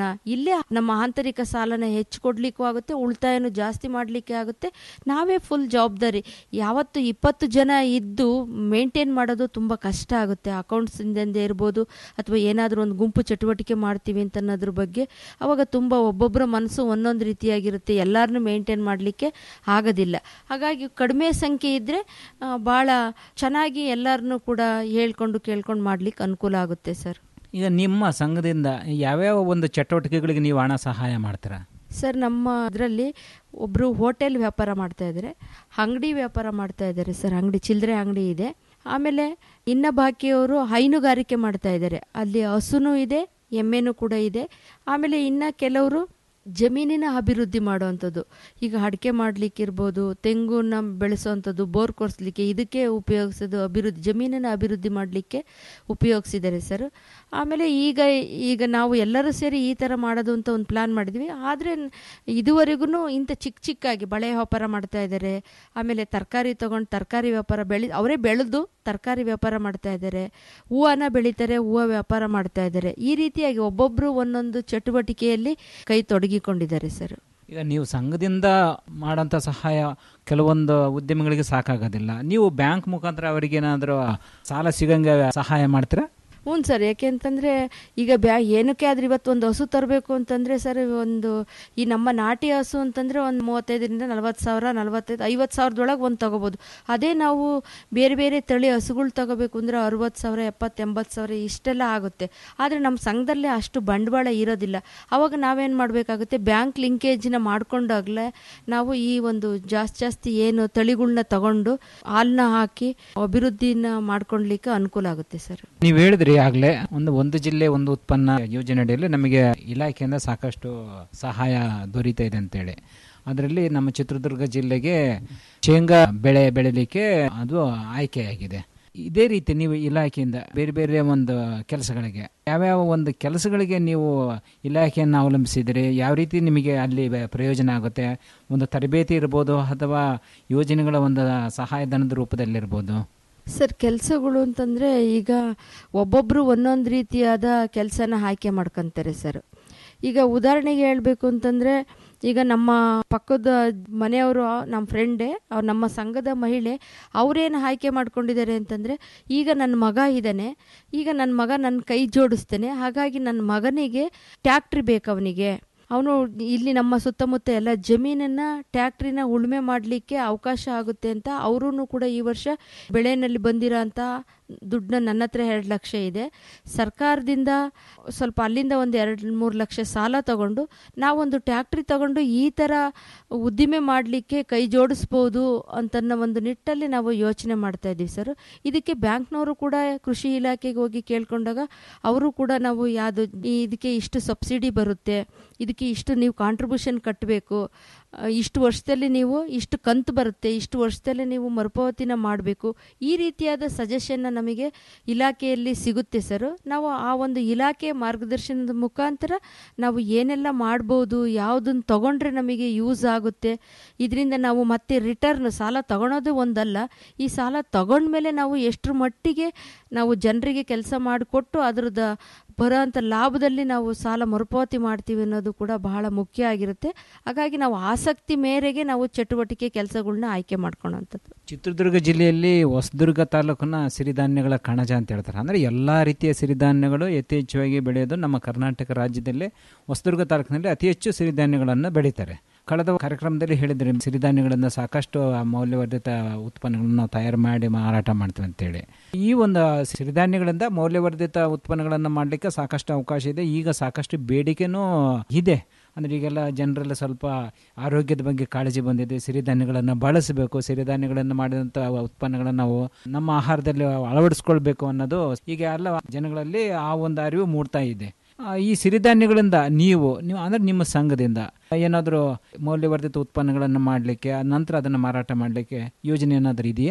ಇಲ್ಲೇ ನಮ್ಮ ಆಂತರಿಕ ಸಾಲನ ಹೆಚ್ಚು ಕೊಡ್ಲಿಕ್ಕೂ ಆಗುತ್ತೆ ಉಳಿತಾಯನೂ ಜಾಸ್ತಿ ಮಾಡಲಿಕ್ಕೆ ಆಗುತ್ತೆ ನಾವೇ ಫುಲ್ ಜವಾಬ್ದಾರಿ ಯಾವತ್ತು ಇಪ್ಪತ್ತು ಜನ ಇದ್ದು ಮೇಂಟೈನ್ ಮಾಡೋದು ತುಂಬ ಕಷ್ಟ ಆಗುತ್ತೆ ಅಕೌಂಟ್ಸಿಂದ ಇರ್ಬೋದು ಅಥವಾ ಏನಾದರೂ ಒಂದು ಗುಂಪು ಚಟುವಟಿಕೆ ಮಾಡ್ತೀವಿ ಅಂತ ಅನ್ನೋದ್ರ ಬಗ್ಗೆ ಅವಾಗ ತುಂಬ ಒಬ್ಬೊಬ್ಬರ ಮನಸ್ಸು ಒಂದೊಂದು ರೀತಿಯಾಗಿರುತ್ತೆ ಎಲ್ಲರನ್ನೂ ಮೇಂಟೈನ್ ಮಾಡಲಿಕ್ಕೆ ಆಗೋದಿಲ್ಲ ಹಾಗಾಗಿ ಕಡಿಮೆ ಸಂಖ್ಯೆ ಇದ್ದರೆ ಭಾಳ ಚೆನ್ನಾಗಿ ಎಲ್ಲರನ್ನೂ ಕೂಡ ಹೇಳ್ಕೊಂಡು ಕೇಳ್ಕೊಂಡು ಮಾಡ್ಲಿಕ್ಕೆ ಅನುಕೂಲ ಆಗುತ್ತೆ ಸರ್ ಈಗ ನಿಮ್ಮ ಸಂಘದಿಂದ ಯಾವ್ಯಾವ ಒಂದು ಚಟುವಟಿಕೆಗಳಿಗೆ ನೀವು ಹಣ ಸಹಾಯ ಮಾಡ್ತೀರಾ ಸರ್ ನಮ್ಮ ಅದರಲ್ಲಿ ಒಬ್ಬರು ಹೋಟೆಲ್ ವ್ಯಾಪಾರ ಮಾಡ್ತಾ ಇದ್ದಾರೆ ಅಂಗಡಿ ವ್ಯಾಪಾರ ಮಾಡ್ತಾ ಇದ್ದಾರೆ ಸರ್ ಅಂಗಡಿ ಚಿಲ್ಲರೆ ಅಂಗಡಿ ಇದೆ ಆಮೇಲೆ ಇನ್ನ ಬಾಕಿಯವರು ಹೈನುಗಾರಿಕೆ ಮಾಡ್ತಾ ಇದ್ದಾರೆ ಅಲ್ಲಿ ಹಸುನೂ ಇದೆ ಎಮ್ಮೆನೂ ಕೂಡ ಇದೆ ಆಮೇಲೆ ಇನ್ನ ಕೆಲವರು ಜಮೀನಿನ ಅಭಿವೃದ್ಧಿ ಮಾಡುವಂಥದ್ದು ಈಗ ಅಡಿಕೆ ಮಾಡಲಿಕ್ಕಿರ್ಬೋದು ತೆಂಗುನ ಬೆಳೆಸುವಂಥದ್ದು ಬೋರ್ ಕೊರೆಸ್ಲಿಕ್ಕೆ ಇದಕ್ಕೆ ಉಪಯೋಗಿಸೋದು ಅಭಿವೃದ್ಧಿ ಜಮೀನನ್ನ ಅಭಿವೃದ್ಧಿ ಮಾಡಲಿಕ್ಕೆ ಉಪಯೋಗಿಸಿದ್ದಾರೆ ಸರ್ ಆಮೇಲೆ ಈಗ ಈಗ ನಾವು ಎಲ್ಲರೂ ಸೇರಿ ಈ ಥರ ಮಾಡೋದು ಅಂತ ಒಂದು ಪ್ಲ್ಯಾನ್ ಮಾಡಿದ್ವಿ ಆದರೆ ಇದುವರೆಗೂ ಇಂಥ ಚಿಕ್ಕ ಚಿಕ್ಕಾಗಿ ಬಳೆ ವ್ಯಾಪಾರ ಮಾಡ್ತಾ ಇದ್ದಾರೆ ಆಮೇಲೆ ತರಕಾರಿ ತೊಗೊಂಡು ತರಕಾರಿ ವ್ಯಾಪಾರ ಬೆಳೆ ಅವರೇ ಬೆಳೆದು ತರಕಾರಿ ವ್ಯಾಪಾರ ಮಾಡ್ತಾ ಇದ್ದಾರೆ ಹೂವನ್ನ ಬೆಳೀತಾರೆ ಹೂವು ವ್ಯಾಪಾರ ಮಾಡ್ತಾ ಇದ್ದಾರೆ ಈ ರೀತಿಯಾಗಿ ಒಬ್ಬೊಬ್ಬರು ಒಂದೊಂದು ಚಟುವಟಿಕೆಯಲ್ಲಿ ಕೈ ತೊಡಗಿಕೊಂಡಿದ್ದಾರೆ ಸರ್ ಈಗ ನೀವು ಸಂಘದಿಂದ ಮಾಡೋಂಥ ಸಹಾಯ ಕೆಲವೊಂದು ಉದ್ಯಮಿಗಳಿಗೆ ಸಾಕಾಗೋದಿಲ್ಲ ನೀವು ಬ್ಯಾಂಕ್ ಮುಖಾಂತರ ಅವರಿಗೇನಾದರೂ ಸಾಲ ಸಿಗಂಗೆ ಸಹಾಯ ಮಾಡ್ತೀರಾ ಹ್ಞೂ ಸರ್ ಯಾಕೆಂತಂದರೆ ಈಗ ಬ್ಯಾ ಏನಕ್ಕೆ ಆದ್ರೆ ಇವತ್ತು ಒಂದು ಹಸು ತರಬೇಕು ಅಂತಂದರೆ ಸರ್ ಒಂದು ಈ ನಮ್ಮ ನಾಟಿ ಹಸು ಅಂತಂದರೆ ಒಂದು ಮೂವತ್ತೈದರಿಂದ ನಲ್ವತ್ತು ಸಾವಿರ ನಲ್ವತ್ತೈದು ಐವತ್ತು ಸಾವಿರದೊಳಗೆ ಒಂದು ತಗೋಬೋದು ಅದೇ ನಾವು ಬೇರೆ ಬೇರೆ ತಳಿ ಹಸುಗಳು ತಗೋಬೇಕು ಅಂದರೆ ಅರುವತ್ತು ಸಾವಿರ ಎಪ್ಪತ್ತು ಎಂಬತ್ತು ಸಾವಿರ ಇಷ್ಟೆಲ್ಲ ಆಗುತ್ತೆ ಆದರೆ ನಮ್ಮ ಸಂಘದಲ್ಲೇ ಅಷ್ಟು ಬಂಡವಾಳ ಇರೋದಿಲ್ಲ ಅವಾಗ ನಾವೇನು ಮಾಡಬೇಕಾಗುತ್ತೆ ಬ್ಯಾಂಕ್ ಲಿಂಕೇಜ್ನ ಮಾಡ್ಕೊಂಡಾಗಲೇ ನಾವು ಈ ಒಂದು ಜಾಸ್ತಿ ಜಾಸ್ತಿ ಏನು ತಳಿಗಳನ್ನ ತಗೊಂಡು ಹಾಲನ್ನ ಹಾಕಿ ಅಭಿವೃದ್ಧಿನ ಮಾಡ್ಕೊಳ್ಲಿಕ್ಕೆ ಅನುಕೂಲ ಆಗುತ್ತೆ ಸರ್ ನೀವು ಹೇಳಿದ್ರಿ ಆಗಲೇ ಒಂದು ಒಂದು ಜಿಲ್ಲೆ ಒಂದು ಉತ್ಪನ್ನ ಯೋಜನೆ ಅಡಿಯಲ್ಲಿ ನಮಗೆ ಇಲಾಖೆಯಿಂದ ಸಾಕಷ್ಟು ಸಹಾಯ ದೊರೀತಾ ಇದೆ ಅಂತೇಳಿ ಅದರಲ್ಲಿ ನಮ್ಮ ಚಿತ್ರದುರ್ಗ ಜಿಲ್ಲೆಗೆ ಶೇಂಗಾ ಬೆಳೆ ಬೆಳಿಲಿಕ್ಕೆ ಅದು ಆಯ್ಕೆಯಾಗಿದೆ ಇದೇ ರೀತಿ ನೀವು ಇಲಾಖೆಯಿಂದ ಬೇರೆ ಬೇರೆ ಒಂದು ಕೆಲಸಗಳಿಗೆ ಯಾವ್ಯಾವ ಒಂದು ಕೆಲಸಗಳಿಗೆ ನೀವು ಇಲಾಖೆಯನ್ನು ಅವಲಂಬಿಸಿದರೆ ಯಾವ ರೀತಿ ನಿಮಗೆ ಅಲ್ಲಿ ಬ- ಪ್ರಯೋಜನ ಆಗುತ್ತೆ ಒಂದು ತರಬೇತಿ ಇರ್ಬೋದು ಅಥವಾ ಯೋಜನೆಗಳ ಒಂದು ಸಹಾಯಧನದ ರೂಪದಲ್ಲಿರ್ಬೋದು ಸರ್ ಕೆಲಸಗಳು ಅಂತಂದರೆ ಈಗ ಒಬ್ಬೊಬ್ಬರು ಒಂದೊಂದು ರೀತಿಯಾದ ಕೆಲಸನ ಆಯ್ಕೆ ಮಾಡ್ಕೊತಾರೆ ಸರ್ ಈಗ ಉದಾಹರಣೆಗೆ ಹೇಳಬೇಕು ಅಂತಂದರೆ ಈಗ ನಮ್ಮ ಪಕ್ಕದ ಮನೆಯವರು ನಮ್ಮ ಫ್ರೆಂಡೇ ಅವ್ರು ನಮ್ಮ ಸಂಘದ ಮಹಿಳೆ ಅವರೇನು ಆಯ್ಕೆ ಮಾಡ್ಕೊಂಡಿದ್ದಾರೆ ಅಂತಂದರೆ ಈಗ ನನ್ನ ಮಗ ಇದ್ದಾನೆ ಈಗ ನನ್ನ ಮಗ ನನ್ನ ಕೈ ಜೋಡಿಸ್ತೇನೆ ಹಾಗಾಗಿ ನನ್ನ ಮಗನಿಗೆ ಟ್ಯಾಕ್ಟ್ರಿ ಬೇಕು ಅವನಿಗೆ ಅವನು ಇಲ್ಲಿ ನಮ್ಮ ಸುತ್ತಮುತ್ತ ಎಲ್ಲ ಜಮೀನನ್ನ ಟ್ಯಾಕ್ಟ್ರಿನ ಉಳುಮೆ ಮಾಡಲಿಕ್ಕೆ ಅವಕಾಶ ಆಗುತ್ತೆ ಅಂತ ಅವರೂ ಕೂಡ ಈ ವರ್ಷ ಬೆಳೆನಲ್ಲಿ ಬಂದಿರೋ ಅಂತ ದುಡ್ಡನ್ನ ನನ್ನ ಹತ್ರ ಎರಡು ಲಕ್ಷ ಇದೆ ಸರ್ಕಾರದಿಂದ ಸ್ವಲ್ಪ ಅಲ್ಲಿಂದ ಒಂದು ಎರಡು ಮೂರು ಲಕ್ಷ ಸಾಲ ತಗೊಂಡು ನಾವೊಂದು ಟ್ಯಾಕ್ಟ್ರಿ ತಗೊಂಡು ಈ ಥರ ಉದ್ದಿಮೆ ಮಾಡಲಿಕ್ಕೆ ಕೈ ಜೋಡಿಸ್ಬೋದು ಅಂತನ್ನೋ ಒಂದು ನಿಟ್ಟಲ್ಲಿ ನಾವು ಯೋಚನೆ ಮಾಡ್ತಾ ಇದ್ದೀವಿ ಸರ್ ಇದಕ್ಕೆ ಬ್ಯಾಂಕ್ನವರು ಕೂಡ ಕೃಷಿ ಇಲಾಖೆಗೆ ಹೋಗಿ ಕೇಳ್ಕೊಂಡಾಗ ಅವರು ಕೂಡ ನಾವು ಯಾವುದು ಇದಕ್ಕೆ ಇಷ್ಟು ಸಬ್ಸಿಡಿ ಬರುತ್ತೆ ಇದಕ್ಕೆ ಇಷ್ಟು ನೀವು ಕಾಂಟ್ರಿಬ್ಯೂಷನ್ ಕಟ್ಟಬೇಕು ಇಷ್ಟು ವರ್ಷದಲ್ಲಿ ನೀವು ಇಷ್ಟು ಕಂತು ಬರುತ್ತೆ ಇಷ್ಟು ವರ್ಷದಲ್ಲಿ ನೀವು ಮರುಪಾವತಿನ ಮಾಡಬೇಕು ಈ ರೀತಿಯಾದ ಸಜೆಷನ್ನ ನಮಗೆ ಇಲಾಖೆಯಲ್ಲಿ ಸಿಗುತ್ತೆ ಸರ್ ನಾವು ಆ ಒಂದು ಇಲಾಖೆ ಮಾರ್ಗದರ್ಶನದ ಮುಖಾಂತರ ನಾವು ಏನೆಲ್ಲ ಮಾಡ್ಬೋದು ಯಾವುದನ್ನು ತಗೊಂಡ್ರೆ ನಮಗೆ ಯೂಸ್ ಆಗುತ್ತೆ ಇದರಿಂದ ನಾವು ಮತ್ತೆ ರಿಟರ್ನ್ ಸಾಲ ತಗೊಳೋದು ಒಂದಲ್ಲ ಈ ಸಾಲ ತಗೊಂಡ್ಮೇಲೆ ನಾವು ಎಷ್ಟರ ಮಟ್ಟಿಗೆ ನಾವು ಜನರಿಗೆ ಕೆಲಸ ಮಾಡಿಕೊಟ್ಟು ಅದರದ ಬರೋಂಥ ಲಾಭದಲ್ಲಿ ನಾವು ಸಾಲ ಮರುಪಾವತಿ ಮಾಡ್ತೀವಿ ಅನ್ನೋದು ಕೂಡ ಬಹಳ ಮುಖ್ಯ ಆಗಿರುತ್ತೆ ಹಾಗಾಗಿ ನಾವು ಆಸಕ್ತಿ ಮೇರೆಗೆ ನಾವು ಚಟುವಟಿಕೆ ಕೆಲಸಗಳನ್ನ ಆಯ್ಕೆ ಮಾಡ್ಕೊಳ್ಳೋಂಥದ್ದು ಚಿತ್ರದುರ್ಗ ಜಿಲ್ಲೆಯಲ್ಲಿ ಹೊಸದುರ್ಗ ತಾಲೂಕಿನ ಸಿರಿಧಾನ್ಯಗಳ ಕಣಜ ಅಂತ ಹೇಳ್ತಾರೆ ಅಂದರೆ ಎಲ್ಲ ರೀತಿಯ ಸಿರಿಧಾನ್ಯಗಳು ಯಥೇಚ್ಛವಾಗಿ ಬೆಳೆಯೋದು ನಮ್ಮ ಕರ್ನಾಟಕ ರಾಜ್ಯದಲ್ಲೇ ಹೊಸದುರ್ಗ ತಾಲೂಕಿನಲ್ಲಿ ಅತಿ ಹೆಚ್ಚು ಸಿರಿಧಾನ್ಯಗಳನ್ನು ಬೆಳೀತಾರೆ ಕಳೆದ ಕಾರ್ಯಕ್ರಮದಲ್ಲಿ ಹೇಳಿದ್ರೆ ಸಿರಿಧಾನ್ಯಗಳಿಂದ ಸಾಕಷ್ಟು ಮೌಲ್ಯವರ್ಧಿತ ಉತ್ಪನ್ನಗಳನ್ನು ನಾವು ತಯಾರು ಮಾಡಿ ಮಾರಾಟ ಮಾಡ್ತೀವಿ ಅಂತೇಳಿ ಈ ಒಂದು ಸಿರಿಧಾನ್ಯಗಳಿಂದ ಮೌಲ್ಯವರ್ಧಿತ ಉತ್ಪನ್ನಗಳನ್ನು ಮಾಡಲಿಕ್ಕೆ ಸಾಕಷ್ಟು ಅವಕಾಶ ಇದೆ ಈಗ ಸಾಕಷ್ಟು ಬೇಡಿಕೆನೂ ಇದೆ ಅಂದರೆ ಈಗೆಲ್ಲ ಜನರೆಲ್ಲ ಸ್ವಲ್ಪ ಆರೋಗ್ಯದ ಬಗ್ಗೆ ಕಾಳಜಿ ಬಂದಿದೆ ಸಿರಿಧಾನ್ಯಗಳನ್ನು ಬಳಸಬೇಕು ಸಿರಿಧಾನ್ಯಗಳನ್ನು ಮಾಡಿದಂಥ ಉತ್ಪನ್ನಗಳನ್ನು ನಾವು ನಮ್ಮ ಆಹಾರದಲ್ಲಿ ಅಳವಡಿಸ್ಕೊಳ್ಬೇಕು ಅನ್ನೋದು ಈಗ ಎಲ್ಲ ಜನಗಳಲ್ಲಿ ಆ ಒಂದು ಅರಿವು ಮೂಡ್ತಾ ಇದೆ ಆ, ಈ ಸಿರಿಧಾನ್ಯಗಳಿಂದ ನೀವು ನೀವು ಅಂದರೆ ನಿಮ್ಮ ಸಂಘದಿಂದ ಏನಾದರೂ ಮೌಲ್ಯವರ್ಧಿತ ಉತ್ಪನ್ನಗಳನ್ನು ಮಾಡಲಿಕ್ಕೆ ನಂತರ ಅದನ್ನು ಮಾರಾಟ ಮಾಡಲಿಕ್ಕೆ ಯೋಜನೆ ಏನಾದರೂ ಇದೆಯಾ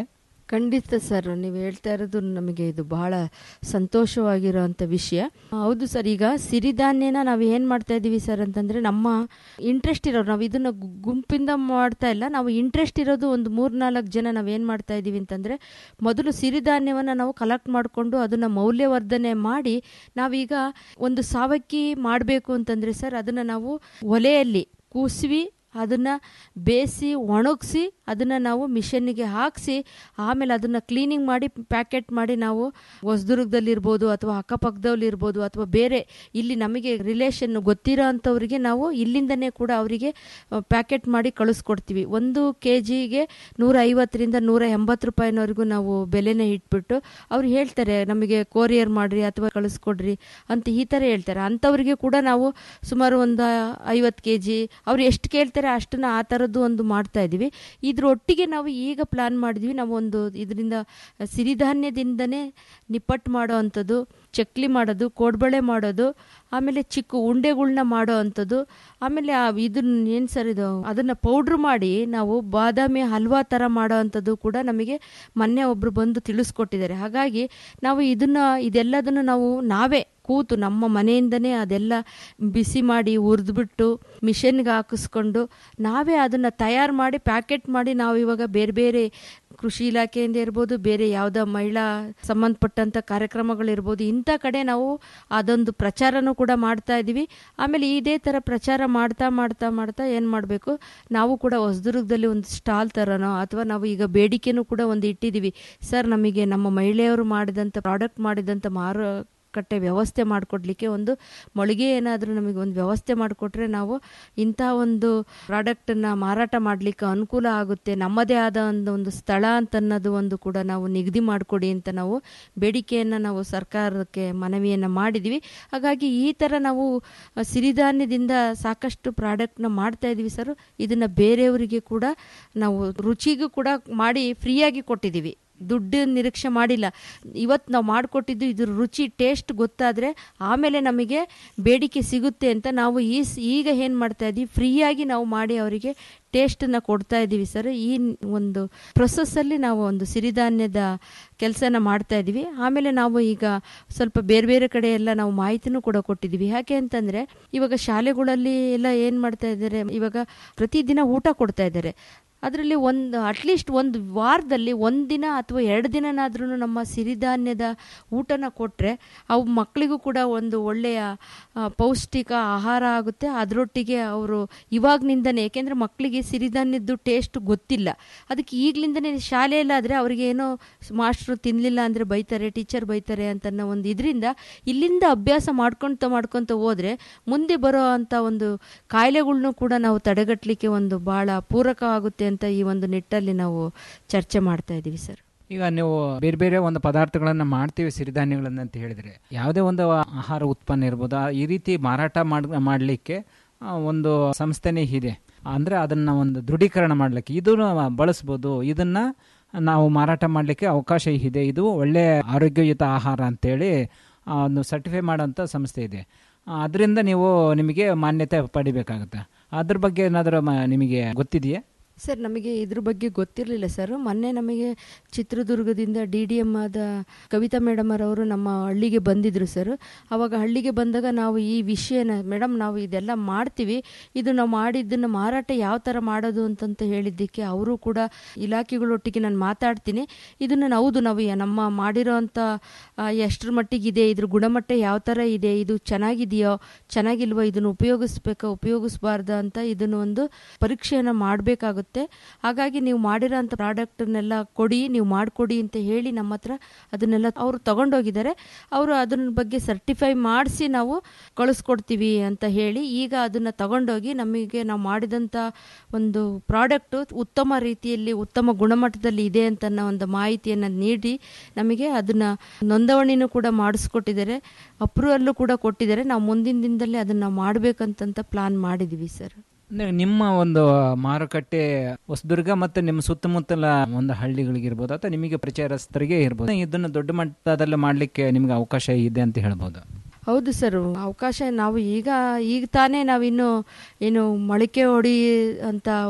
ಖಂಡಿತ ಸರ್ ನೀವು ಹೇಳ್ತಾ ಇರೋದು ನಮಗೆ ಇದು ಬಹಳ ಸಂತೋಷವಾಗಿರೋಂಥ ವಿಷಯ ಹೌದು ಸರ್ ಈಗ ಸಿರಿಧಾನ್ಯನ ನಾವು ಏನು ಮಾಡ್ತಾ ಇದ್ದೀವಿ ಸರ್ ಅಂತಂದರೆ ನಮ್ಮ ಇಂಟ್ರೆಸ್ಟ್ ಇರೋರು ನಾವು ಇದನ್ನು ಗು- ಗುಂಪಿಂದ ಮಾಡ್ತಾ ಇಲ್ಲ ನಾವು ಇಂಟ್ರೆಸ್ಟ್ ಇರೋದು ಒಂದು ಮೂರ್ನಾಲ್ಕು ಜನ ನಾವು ಏನು ಮಾಡ್ತಾ ಇದ್ದೀವಿ ಅಂತಂದರೆ ಮೊದಲು ಸಿರಿಧಾನ್ಯವನ್ನು ನಾವು ಕಲೆಕ್ಟ್ ಮಾಡಿಕೊಂಡು ಅದನ್ನು ಮೌಲ್ಯವರ್ಧನೆ ಮಾಡಿ ನಾವೀಗ ಒಂದು ಸಾವಕ್ಕಿ ಮಾಡಬೇಕು ಅಂತಂದರೆ ಸರ್ ಅದನ್ನು ನಾವು ಒಲೆಯಲ್ಲಿ ಕೂಸಿವಿ ಅದನ್ನು ಬೇಯಿಸಿ ಒಣಗಿಸಿ ಅದನ್ನು ನಾವು ಮಿಷನ್ನಿಗೆ ಹಾಕಿಸಿ ಆಮೇಲೆ ಅದನ್ನು ಕ್ಲೀನಿಂಗ್ ಮಾಡಿ ಪ್ಯಾಕೆಟ್ ಮಾಡಿ ನಾವು ಹೊಸದುರ್ಗದಲ್ಲಿರ್ಬೋದು ಅಥವಾ ಅಕ್ಕಪಕ್ಕದಲ್ಲಿ ಇರ್ಬೋದು ಅಥವಾ ಬೇರೆ ಇಲ್ಲಿ ನಮಗೆ ರಿಲೇಷನ್ ಗೊತ್ತಿರೋ ಅಂಥವ್ರಿಗೆ ನಾವು ಇಲ್ಲಿಂದನೇ ಕೂಡ ಅವರಿಗೆ ಪ್ಯಾಕೆಟ್ ಮಾಡಿ ಕಳಿಸ್ಕೊಡ್ತೀವಿ ಒಂದು ಕೆ ಜಿಗೆ ನೂರ ಐವತ್ತರಿಂದ ನೂರ ಎಂಬತ್ತು ರೂಪಾಯಿನವರೆಗೂ ನಾವು ಬೆಲೆನೇ ಇಟ್ಬಿಟ್ಟು ಅವ್ರು ಹೇಳ್ತಾರೆ ನಮಗೆ ಕೊರಿಯರ್ ಮಾಡಿರಿ ಅಥವಾ ಕಳಿಸ್ಕೊಡ್ರಿ ಅಂತ ಈ ಥರ ಹೇಳ್ತಾರೆ ಅಂಥವ್ರಿಗೆ ಕೂಡ ನಾವು ಸುಮಾರು ಒಂದು ಐವತ್ತು ಕೆ ಜಿ ಅವ್ರು ಎಷ್ಟು ಕೇಳ್ತಾರೆ ಅಷ್ಟನ್ನ ಆ ಥರದ್ದು ಒಂದು ಮಾಡ್ತಾ ಇದ್ದೀವಿ ಇದ್ರೊಟ್ಟಿಗೆ ನಾವು ಈಗ ಪ್ಲಾನ್ ಮಾಡಿದ್ವಿ ನಾವು ಒಂದು ಇದರಿಂದ ಸಿರಿಧಾನ್ಯದಿಂದನೇ ನಿಪ್ಪಟ್ಟು ಮಾಡೋ ಅಂಥದ್ದು ಚಕ್ಲಿ ಮಾಡೋದು ಕೋಡ್ಬಳೆ ಮಾಡೋದು ಆಮೇಲೆ ಚಿಕ್ಕ ಉಂಡೆಗಳ್ನ ಮಾಡೋ ಅಂಥದ್ದು ಆಮೇಲೆ ಆ ಇದನ್ನ ಏನು ಸರ್ ಇದು ಅದನ್ನು ಪೌಡ್ರ್ ಮಾಡಿ ನಾವು ಬಾದಾಮಿ ಹಲ್ವಾ ಥರ ಮಾಡೋ ಅಂಥದ್ದು ಕೂಡ ನಮಗೆ ಮೊನ್ನೆ ಒಬ್ಬರು ಬಂದು ತಿಳಿಸ್ಕೊಟ್ಟಿದ್ದಾರೆ ಹಾಗಾಗಿ ನಾವು ಇದನ್ನು ಇದೆಲ್ಲದನ್ನು ನಾವು ನಾವೇ ಕೂತು ನಮ್ಮ ಮನೆಯಿಂದನೇ ಅದೆಲ್ಲ ಬಿಸಿ ಮಾಡಿ ಹುರಿದ್ಬಿಟ್ಟು ಮಿಷನ್ಗೆ ಹಾಕಿಸ್ಕೊಂಡು ನಾವೇ ಅದನ್ನು ತಯಾರು ಮಾಡಿ ಪ್ಯಾಕೆಟ್ ಮಾಡಿ ನಾವು ಇವಾಗ ಬೇರೆ ಬೇರೆ ಕೃಷಿ ಇಲಾಖೆಯಿಂದ ಇರ್ಬೋದು ಬೇರೆ ಯಾವುದೋ ಮಹಿಳಾ ಸಂಬಂಧಪಟ್ಟಂಥ ಕಾರ್ಯಕ್ರಮಗಳಿರ್ಬೋದು ಇಂಥ ಕಡೆ ನಾವು ಅದೊಂದು ಪ್ರಚಾರನೂ ಕೂಡ ಮಾಡ್ತಾ ಇದ್ದೀವಿ ಆಮೇಲೆ ಇದೇ ಥರ ಪ್ರಚಾರ ಮಾಡ್ತಾ ಮಾಡ್ತಾ ಮಾಡ್ತಾ ಏನು ಮಾಡಬೇಕು ನಾವು ಕೂಡ ಹೊಸದುರ್ಗದಲ್ಲಿ ಒಂದು ಸ್ಟಾಲ್ ಥರನೋ ಅಥವಾ ನಾವು ಈಗ ಬೇಡಿಕೆನೂ ಕೂಡ ಒಂದು ಇಟ್ಟಿದ್ದೀವಿ ಸರ್ ನಮಗೆ ನಮ್ಮ ಮಹಿಳೆಯರು ಮಾಡಿದಂಥ ಪ್ರಾಡಕ್ಟ್ ಮಾಡಿದಂಥ ಮಾರು ಕಟ್ಟೆ ವ್ಯವಸ್ಥೆ ಮಾಡಿಕೊಡ್ಲಿಕ್ಕೆ ಒಂದು ಮೊಳಿಗೆ ಏನಾದರೂ ನಮಗೆ ಒಂದು ವ್ಯವಸ್ಥೆ ಮಾಡಿಕೊಟ್ರೆ ನಾವು ಇಂಥ ಒಂದು ಪ್ರಾಡಕ್ಟನ್ನು ಮಾರಾಟ ಮಾಡಲಿಕ್ಕೆ ಅನುಕೂಲ ಆಗುತ್ತೆ ನಮ್ಮದೇ ಆದ ಒಂದು ಒಂದು ಸ್ಥಳ ಅಂತ ಅನ್ನೋದು ಒಂದು ಕೂಡ ನಾವು ನಿಗದಿ ಮಾಡಿಕೊಡಿ ಅಂತ ನಾವು ಬೇಡಿಕೆಯನ್ನು ನಾವು ಸರ್ಕಾರಕ್ಕೆ ಮನವಿಯನ್ನು ಮಾಡಿದ್ವಿ ಹಾಗಾಗಿ ಈ ಥರ ನಾವು ಸಿರಿಧಾನ್ಯದಿಂದ ಸಾಕಷ್ಟು ಪ್ರಾಡಕ್ಟ್ನ ಮಾಡ್ತಾ ಇದ್ದೀವಿ ಸರ್ ಇದನ್ನು ಬೇರೆಯವರಿಗೆ ಕೂಡ ನಾವು ರುಚಿಗೂ ಕೂಡ ಮಾಡಿ ಫ್ರೀಯಾಗಿ ಕೊಟ್ಟಿದ್ದೀವಿ ದುಡ್ಡು ನಿರೀಕ್ಷೆ ಮಾಡಿಲ್ಲ ಇವತ್ತು ನಾವು ಮಾಡಿಕೊಟ್ಟಿದ್ದು ಇದ್ರ ರುಚಿ ಟೇಸ್ಟ್ ಗೊತ್ತಾದರೆ ಆಮೇಲೆ ನಮಗೆ ಬೇಡಿಕೆ ಸಿಗುತ್ತೆ ಅಂತ ನಾವು ಈ ಸ್- ಈಗ ಏನು ಮಾಡ್ತಾ ಇದ್ದೀವಿ ಫ್ರೀಯಾಗಿ ನಾವು ಮಾಡಿ ಅವರಿಗೆ ಟೇಸ್ಟನ್ನು ಕೊಡ್ತಾ ಇದ್ದೀವಿ ಸರ್ ಈ ಒಂದು ಪ್ರೊಸೆಸ್ಸಲ್ಲಿ ನಾವು ಒಂದು ಸಿರಿಧಾನ್ಯದ ಕೆಲಸನ ಮಾಡ್ತಾ ಇದ್ದೀವಿ ಆಮೇಲೆ ನಾವು ಈಗ ಸ್ವಲ್ಪ ಬೇರೆ ಬೇರೆ ಕಡೆ ಎಲ್ಲ ನಾವು ಮಾಹಿತಿನೂ ಕೂಡ ಕೊಟ್ಟಿದ್ದೀವಿ ಯಾಕೆ ಅಂತಂದರೆ ಇವಾಗ ಶಾಲೆಗಳಲ್ಲಿ ಎಲ್ಲ ಏನು ಮಾಡ್ತಾ ಇದ್ದಾರೆ ಇವಾಗ ಪ್ರತಿದಿನ ಊಟ ಕೊಡ್ತಾ ಇದ್ದಾರೆ ಅದರಲ್ಲಿ ಒಂದು ಅಟ್ಲೀಸ್ಟ್ ಒಂದು ವಾರದಲ್ಲಿ ಒಂದಿನ ಅಥವಾ ಎರಡು ದಿನನಾದ್ರೂ ನಮ್ಮ ಸಿರಿಧಾನ್ಯದ ಊಟನ ಕೊಟ್ಟರೆ ಅವು ಮಕ್ಕಳಿಗೂ ಕೂಡ ಒಂದು ಒಳ್ಳೆಯ ಆ, ಪೌಷ್ಟಿಕ ಆಹಾರ ಆಗುತ್ತೆ ಅದರೊಟ್ಟಿಗೆ ಅವರು ಇವಾಗ್ನಿಂದನೇ ಏಕೆಂದರೆ ಮಕ್ಕಳಿಗೆ ಸಿರಿಧಾನ್ಯದ್ದು ಟೇಸ್ಟ್ ಗೊತ್ತಿಲ್ಲ ಅದಕ್ಕೆ ಈಗಲಿಂದನೇ ಶಾಲೆಯಲ್ಲಾದರೆ ಅವ್ರಿಗೆ ಏನೋ ಮಾಸ್ಟ್ರು ತಿನ್ನಲಿಲ್ಲ ಅಂದರೆ ಬೈತಾರೆ ಟೀಚರ್ ಬೈತಾರೆ ಅಂತನ್ನೋ ಒಂದು ಇದರಿಂದ ಇಲ್ಲಿಂದ ಅಭ್ಯಾಸ ಮಾಡ್ಕೊತ ಮಾಡ್ಕೊತ ಹೋದರೆ ಮುಂದೆ ಬರೋ ಅಂಥ ಒಂದು ಕಾಯಿಲೆಗಳ್ನೂ ಕೂಡ ನಾವು ತಡೆಗಟ್ಟಲಿಕ್ಕೆ ಒಂದು ಭಾಳ ಪೂರಕ ಆಗುತ್ತೆ ಅಂತ ಈ ಒಂದು ನಿಟ್ಟಲ್ಲಿ ನಾವು ಚರ್ಚೆ ಮಾಡ್ತಾ ಇದ್ದೀವಿ ಸರ್ ಈಗ ನೀವು ಬೇರೆ ಬೇರೆ ಒಂದು ಪದಾರ್ಥಗಳನ್ನು ಮಾಡ್ತೀವಿ ಸಿರಿಧಾನ್ಯಗಳನ್ನು ಅಂತ ಹೇಳಿದರೆ ಯಾವುದೇ ಒಂದು ಆಹಾರ ಉತ್ಪನ್ನ ಇರ್ಬೋದು ಆ- ಈ ರೀತಿ ಮಾರಾಟ ಮಾಡ್ ಮಾಡಲಿಕ್ಕೆ ಒಂದು ಸಂಸ್ಥೆನೇ ಇದೆ ಅಂದರೆ ಅದನ್ನು ಒಂದು ದೃಢೀಕರಣ ಮಾಡಲಿಕ್ಕೆ ಇದನ್ನು ಬಳಸ್ಬೋದು ಇದನ್ನು ನಾವು ಮಾರಾಟ ಮಾಡಲಿಕ್ಕೆ ಅವಕಾಶ ಇದೆ ಇದು ಒಳ್ಳೆ ಆರೋಗ್ಯಯುತ ಆಹಾರ ಅಂತೇಳಿ ಆ, ಒಂದು ಸರ್ಟಿಫೈ ಮಾಡೋಂಥ ಸಂಸ್ಥೆ ಇದೆ ಅದರಿಂದ ನೀವು ನಿಮಗೆ ಮಾನ್ಯತೆ ಪಡಿಬೇಕಾಗುತ್ತೆ ಅದ್ರ ಬಗ್ಗೆ ಏನಾದರೂ ನಿಮಗೆ ಗೊತ್ತಿದೆಯಾ ಸರ್ ನಮಗೆ ಇದ್ರ ಬಗ್ಗೆ ಗೊತ್ತಿರಲಿಲ್ಲ ಸರ್ ಮೊನ್ನೆ ನಮಗೆ ಚಿತ್ರದುರ್ಗದಿಂದ ಡಿ ಡಿ ಎಮ್ ಆದ ಕವಿತಾ ಮೇಡಮ್ ಅವರು ನಮ್ಮ ಹಳ್ಳಿಗೆ ಬಂದಿದ್ರು ಸರ್ ಅವಾಗ ಹಳ್ಳಿಗೆ ಬಂದಾಗ ನಾವು ಈ ವಿಷಯನ ಮೇಡಮ್ ನಾವು ಇದೆಲ್ಲ ಮಾಡ್ತೀವಿ ಇದು ನಾವು ಮಾಡಿದ್ದನ್ನು ಮಾರಾಟ ಯಾವ ಥರ ಮಾಡೋದು ಅಂತಂತ ಹೇಳಿದ್ದಕ್ಕೆ ಅವರು ಕೂಡ ಇಲಾಖೆಗಳೊಟ್ಟಿಗೆ ನಾನು ಮಾತಾಡ್ತೀನಿ ಇದನ್ನು ಹೌದು ನಾವು ಯ- ನಮ್ಮ ಮಾಡಿರೋಂಥ ಆ, ಎಷ್ಟರ ಮಟ್ಟಿಗಿದೆ ಇದ್ರ ಗುಣಮಟ್ಟ ಯಾವ ಥರ ಇದೆ ಇದು ಚೆನ್ನಾಗಿದೆಯೋ ಚೆನ್ನಾಗಿಲ್ವೋ ಇದನ್ನು ಉಪಯೋಗಿಸ್ಬೇಕಾ ಉಪಯೋಗಿಸ್ಬಾರ್ದ ಅಂತ ಇದನ್ನು ಒಂದು ಪರೀಕ್ಷೆಯನ್ನು ಮಾಡಬೇಕಾಗುತ್ತೆ ಹಾಗಾಗಿ ನೀವು ಮಾಡಿರೋ ಅಂಥ ಪ್ರಾಡಕ್ಟನ್ನೆಲ್ಲ ಕೊಡಿ ನೀವು ಮಾಡಿಕೊಡಿ ಅಂತ ಹೇಳಿ ನಮ್ಮ ಹತ್ರ ಅದನ್ನೆಲ್ಲ ಅವರು ತಗೊಂಡೋಗಿದ್ದಾರೆ ಅವರು ಅದನ್ನ ಬಗ್ಗೆ ಸರ್ಟಿಫೈ ಮಾಡಿಸಿ ನಾವು ಕಳಿಸ್ಕೊಡ್ತೀವಿ ಅಂತ ಹೇಳಿ ಈಗ ಅದನ್ನು ತಗೊಂಡೋಗಿ ನಮಗೆ ನಾವು ಮಾಡಿದಂಥ ಒಂದು ಪ್ರಾಡಕ್ಟು ಉತ್ತಮ ರೀತಿಯಲ್ಲಿ ಉತ್ತಮ ಗುಣಮಟ್ಟದಲ್ಲಿ ಇದೆ ಅಂತ ಅನ್ನೋ ಒಂದು ಮಾಹಿತಿಯನ್ನು ನೀಡಿ ನಮಗೆ ಅದನ್ನು ನೋಂದಣಿನೂ ಕೂಡ ಮಾಡಿಸ್ಕೊಟ್ಟಿದ್ದಾರೆ ಅಪ್ರೂವಲ್ಲು ಕೂಡ ಕೊಟ್ಟಿದ್ದಾರೆ ನಾವು ಮುಂದಿನ ದಿನದಲ್ಲಿ ಅದನ್ನು ಮಾಡಬೇಕಂತಂತ ಪ್ಲಾನ್ ಮಾಡಿದ್ದೀವಿ ಸರ್ ಅಂದ್ರೆ ನಿಮ್ಮ ಒಂದು ಮಾರುಕಟ್ಟೆ ಹೊಸದುರ್ಗ ಮತ್ತು ನಿಮ್ಮ ಸುತ್ತಮುತ್ತಲ ಒಂದು ಹಳ್ಳಿಗಳಿಗಿರ್ಬೋದು ಅಥವಾ ನಿಮಗೆ ಪರಿಚಯಸ್ಥರಿಗೆ ಇರ್ಬೋದು ಇದನ್ನು ದೊಡ್ಡ ಮಟ್ಟದಲ್ಲಿ ಮಾಡಲಿಕ್ಕೆ ನಿಮಗೆ ಅವಕಾಶ ಇದೆ ಅಂತ ಹೇಳ್ಬೋದು ಹೌದು ಸರ್ ಅವಕಾಶ ನಾವು ಈಗ ಈಗ ತಾನೇ ನಾವಿನ್ನು ಏನು ಮೊಳಕೆ ಹೊಡಿ ಅಂತ ಒಂದು